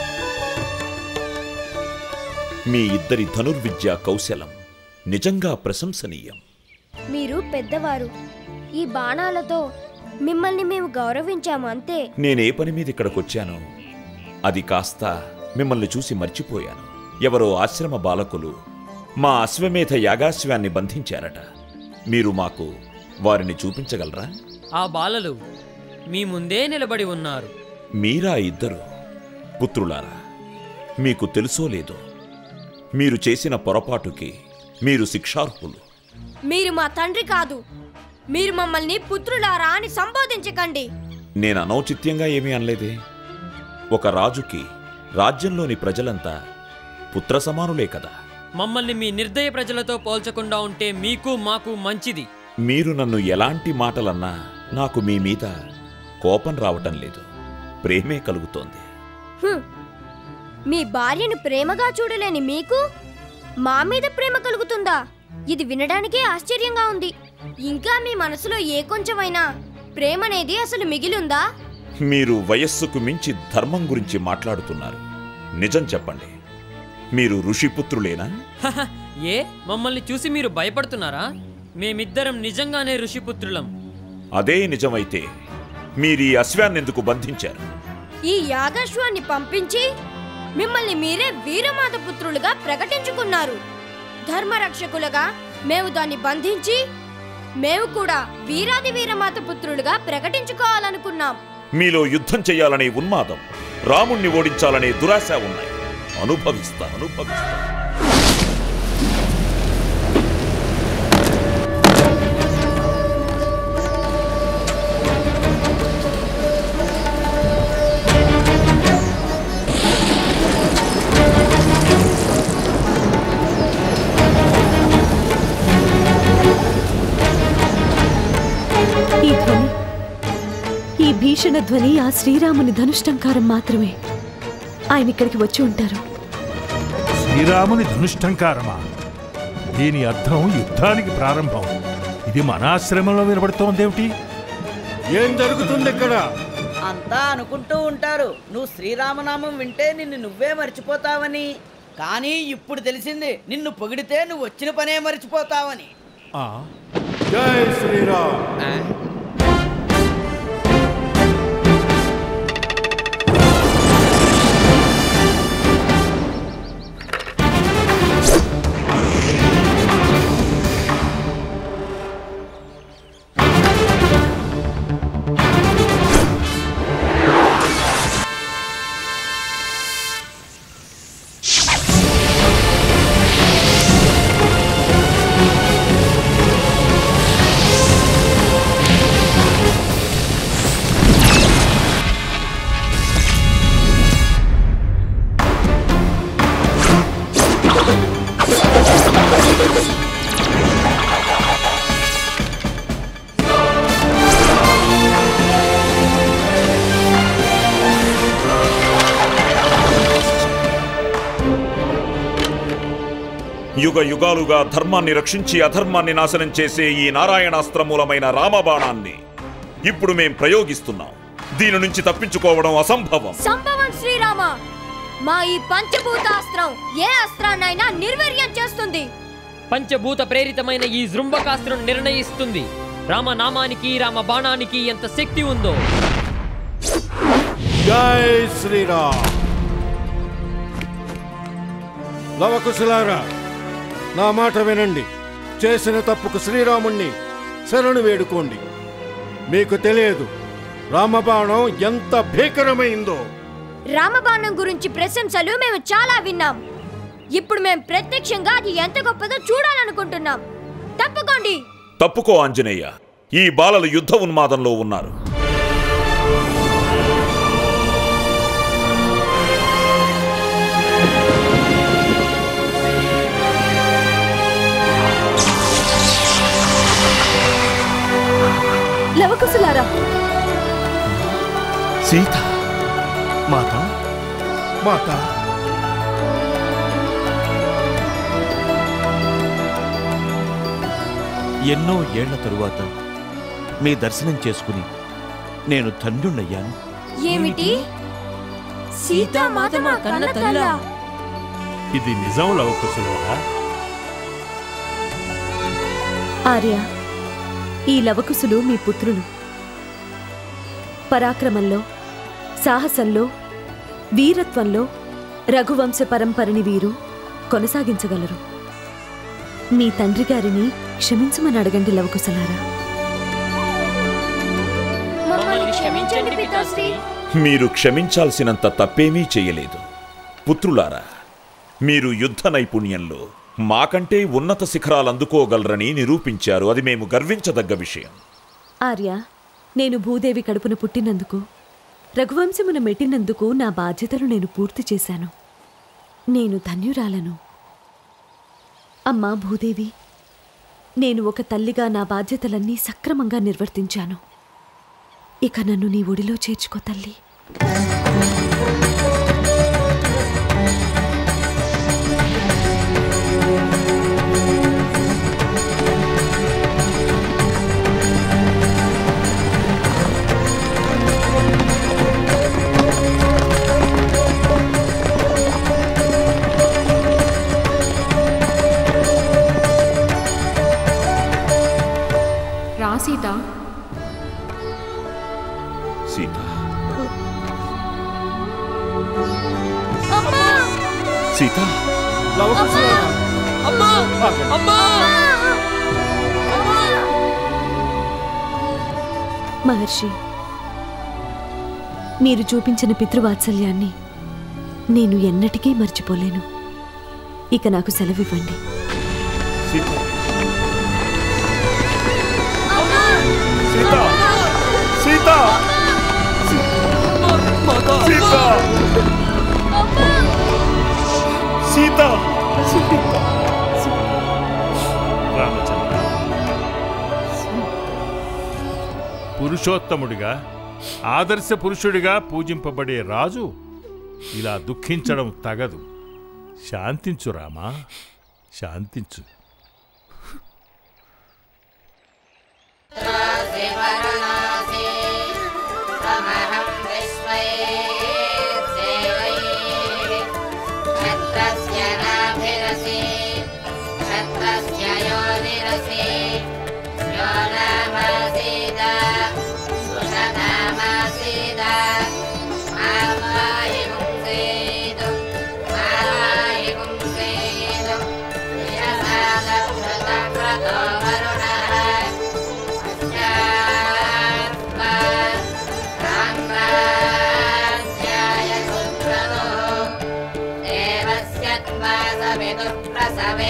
Speaker 12: మీ ఇద్దరి ధనుర్విద్యా కౌశలం నిజంగా ప్రశంసనీయం
Speaker 7: మీరు పెద్దవారు ఈ బాణాలతో మిమ్మల్ని మేము గౌరవించాము అంతే
Speaker 12: నేనే పని మీద ఇక్కడికొచ్చానో అది కాస్త మిమ్మల్ని చూసి మర్చిపోయాను ఎవరో ఆశ్రమ బాలకులు మా అశ్వమేధ యాగాశ్వాన్ని బంధించారట మీరు మాకు వారిని చూపించగలరా
Speaker 8: ఆ బాలలు మీ ముందే నిలబడి ఉన్నారు
Speaker 12: మీరా ఇద్దరు పుత్రులారా మీకు తెలుసో లేదో మీరు చేసిన పొరపాటుకి మీరు శిక్షార్హులు
Speaker 7: మీరు మా తండ్రి కాదు మీరు మమ్మల్ని పుత్రులారా అని సంబోధించకండి
Speaker 12: నేను అనౌచిత్యంగా ఏమీ అనలేదే ఒక రాజుకి రాజ్యంలోని ప్రజలంతా పుత్ర సమానులే కదా
Speaker 8: మమ్మల్ని మీ నిర్దయ ప్రజలతో పోల్చకుండా ఉంటే మీకు మాకు మంచిది
Speaker 12: మీరు నన్ను ఎలాంటి మాటలన్నా నాకు మీ మీద కోపం రావటం లేదు ప్రేమే కలుగుతోంది
Speaker 7: హ్మ్. మీ భార్యను ప్రేమగా చూడలేని మీకు మా మీద ప్రేమ కలుగుతుందా ఇది వినడానికే ఆశ్చర్యంగా ఉంది ఇంకా మీ మనసులో ఏ కొంచెమైనా ప్రేమ అనేది అసలు మిగిలుందా
Speaker 12: మీరు వయస్సుకు మించి ధర్మం గురించి మాట్లాడుతున్నారు నిజం చెప్పండి మీరు ఋషిపుత్రులేనా
Speaker 8: హహ, ఏ మమ్మల్ని చూసి మీరు భయపడుతున్నారా మేమిద్దరం నిజంగానే ఋషిపుత్రులం
Speaker 12: అదే నిజమైతే మీరీ అశ్వాన్నెందుకు బంధించారు
Speaker 7: ఈ యాగశ్వాన్ని పంపించి మిమ్మల్ని మీరే వీరమాత పుత్రులుగా ప్రకటించుకున్నారు ధర్మరక్షకులుగా మేము దాన్ని బంధించి మేము కూడా వీరాది వీరమాత పుత్రులుగా ప్రకటించుకోవాలనుకున్నాం
Speaker 12: మీలో యుద్ధం చేయాలనే ఉన్మాదం రాముణ్ణి ఓడించాలనే దురాశ ఉన్నాయి అనుభవిస్తా అనుభవిస్తా
Speaker 9: ఈ ధ్వని ఈ భీషణ ధ్వని ఆ శ్రీరాముని ధనుష్టంకారం మాత్రమే ఆయన ఇక్కడికి వచ్చి ఉంటారు
Speaker 1: శ్రీరాముని ధనుష్టంకారమా దీని అర్థం యుద్ధానికి ప్రారంభం ఇది మన ఆశ్రమంలో వినబడుతోందేమిటి
Speaker 21: ఏం జరుగుతుంది ఇక్కడ
Speaker 15: అంతా అనుకుంటూ ఉంటారు నువ్వు శ్రీరామనామం వింటే నిన్ను నువ్వే మర్చిపోతావని కానీ ఇప్పుడు తెలిసింది నిన్ను పొగిడితే నువ్వు వచ్చిన పనే మర్చిపోతావని
Speaker 21: జై శ్రీరామ్
Speaker 12: యుగ యుగాలుగా ధర్మాన్ని రక్షించి అధర్మాన్ని నాశనం చేసే ఈ నారాయణాస్త్రమూలమైన రామబాణాన్ని ఇప్పుడు మేం ప్రయోగిస్తున్నాం దీని నుంచి తప్పించుకోవడం అసంభవం
Speaker 7: సంభవం శ్రీరామ మా ఈ పంచభూతాస్త్రం ఏ అస్త్రాన్నైనా నిర్వీర్యం చేస్తుంది
Speaker 8: పంచభూత ప్రేరితమైన ఈ జృంభకాస్త్రం నిర్ణయిస్తుంది రామనామానికి రామ బాణానికి ఎంత శక్తి ఉందో
Speaker 21: జై శ్రీరామ్ లవకుశలారా నా మాట వినండి చేసిన తప్పుకు శ్రీరాముణ్ణి శరణు వేడుకోండి మీకు తెలియదు రామబాణం ఎంత భీకరమైందో
Speaker 7: రామబాణం గురించి ప్రశంసలు మేము చాలా విన్నాం ఇప్పుడు మేము ప్రత్యక్షంగా అది ఎంత గొప్పదో చూడాలనుకుంటున్నాం తప్పుకోండి
Speaker 12: తప్పుకో ఆంజనేయ ఈ బాలలు యుద్ధ ఉన్మాదంలో ఉన్నారు
Speaker 9: లవకుశలారా
Speaker 14: సీత మాత
Speaker 21: మాత
Speaker 6: ఎన్నో ఏళ్ల తరువాత మీ దర్శనం చేసుకుని నేను ధన్యుణ్ణయ్యాను
Speaker 7: ఏమిటి సీతామాత మా కన్న తల్లా
Speaker 1: ఇది నిజం లవకుశలారా
Speaker 9: ఆర్య ఈ లవకుశులు మీ పుత్రులు పరాక్రమంలో సాహసంలో వీరత్వంలో రఘువంశ పరంపరని వీరు కొనసాగించగలరు మీ తండ్రి గారిని క్షమించమని అడగండి లవకుశలారా
Speaker 7: మమ్మల్ని క్షమించండి పితాశ్రీ
Speaker 12: మీరు క్షమించాల్సినంత తప్పేమీ చేయలేదు పుత్రులారా మీరు యుద్ధ నైపుణ్యంలో మాకంటే ఉన్నత శిఖరాలు అందుకోగలరని నిరూపించారు అది మేము గర్వించదగ్గ విషయం
Speaker 9: ఆర్య నేను భూదేవి కడుపున పుట్టినందుకు రఘువంశమున మెట్టినందుకు నా బాధ్యతలు నేను పూర్తి చేశాను నేను ధన్యురాలను అమ్మా భూదేవి నేను ఒక తల్లిగా నా బాధ్యతలన్నీ సక్రమంగా నిర్వర్తించాను ఇక నన్ను నీ ఒడిలో చేర్చుకో తల్లి
Speaker 20: రా సీత
Speaker 12: సీత సీత
Speaker 8: అమ్మా అమ్మా
Speaker 9: మహర్షి మీరు చూపించిన పితృవాత్సల్యాన్ని నేను ఎన్నటికీ మర్చిపోలేను ఇక నాకు సెలవివ్వండి
Speaker 12: సీత
Speaker 11: సీత సీత సీత
Speaker 1: రామచంద్ర పురుషోత్తముడిగా ఆదర్శ పురుషుడిగా పూజింపబడే రాజు ఇలా దుఃఖించడం తగదు శాంతించు రామా శాంతించు
Speaker 3: ప్రసవే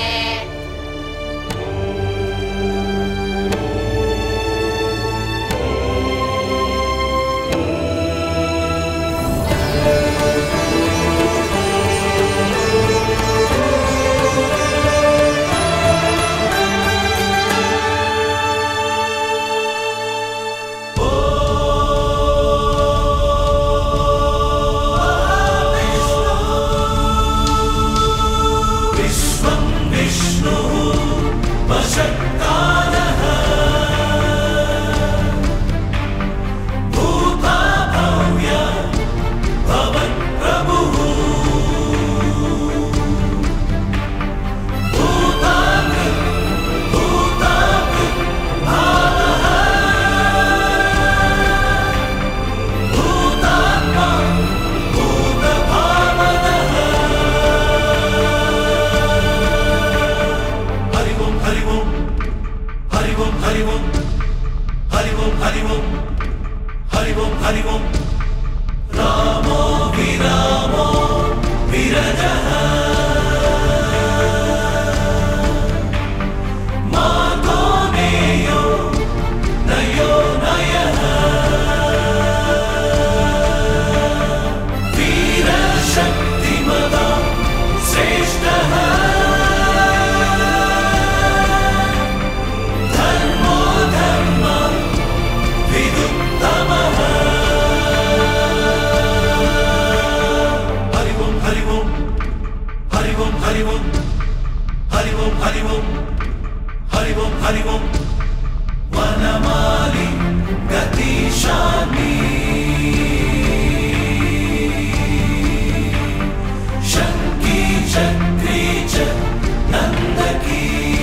Speaker 11: విశ్వం విష్ణు వశత్కారః భూతా భవ్య భవన్ ప్రభుః భూతాకృ భూతాకృ భావః భూతాత్మా భూతభావనః హరి ఓం హరి ఓం హరి ఓం హరి ఓం హరి ఓం హరి ఓం హరి ఓం హరి ఓం రామో విరామో విరజః మాతో నేయో నయో నయః వీరశక్తిమదా శ్రేష్టः धर्मो धर्म विदुत्तमः हरि ओं हरि ओं हरि ओं हरि ओं हरि ओं हरि ओं हरि ओं हरि ओं वनमालि गतिशामि शङ्की चक्री च नन्दकी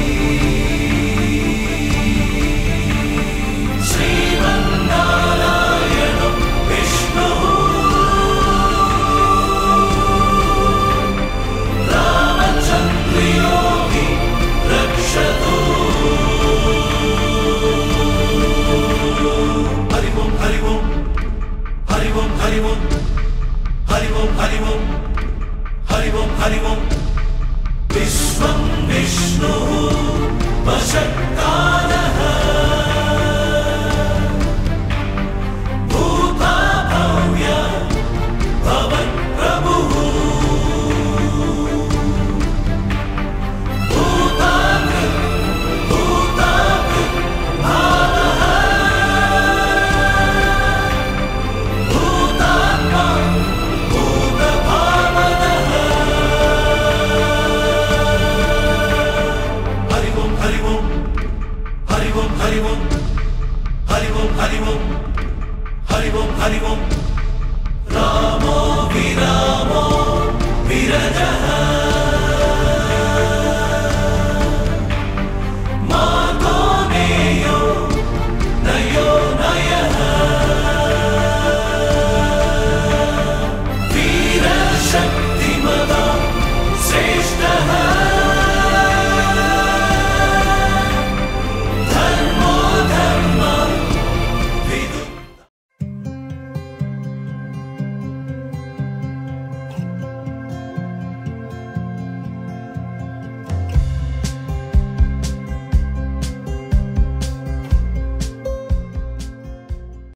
Speaker 11: श्रीमन्नारायणं विष्णुः रामचन्द्रयोगी रक्षतु हरि ओं हरि ओं हरि ओं हरि ओं हरि ओं हरि ओं हरि ओं हरि ओं विश्वं विष्णुः वशत्कारः भूता भव्य भवन् प्रभुः भूताकृ भूताकृ भावः విరజ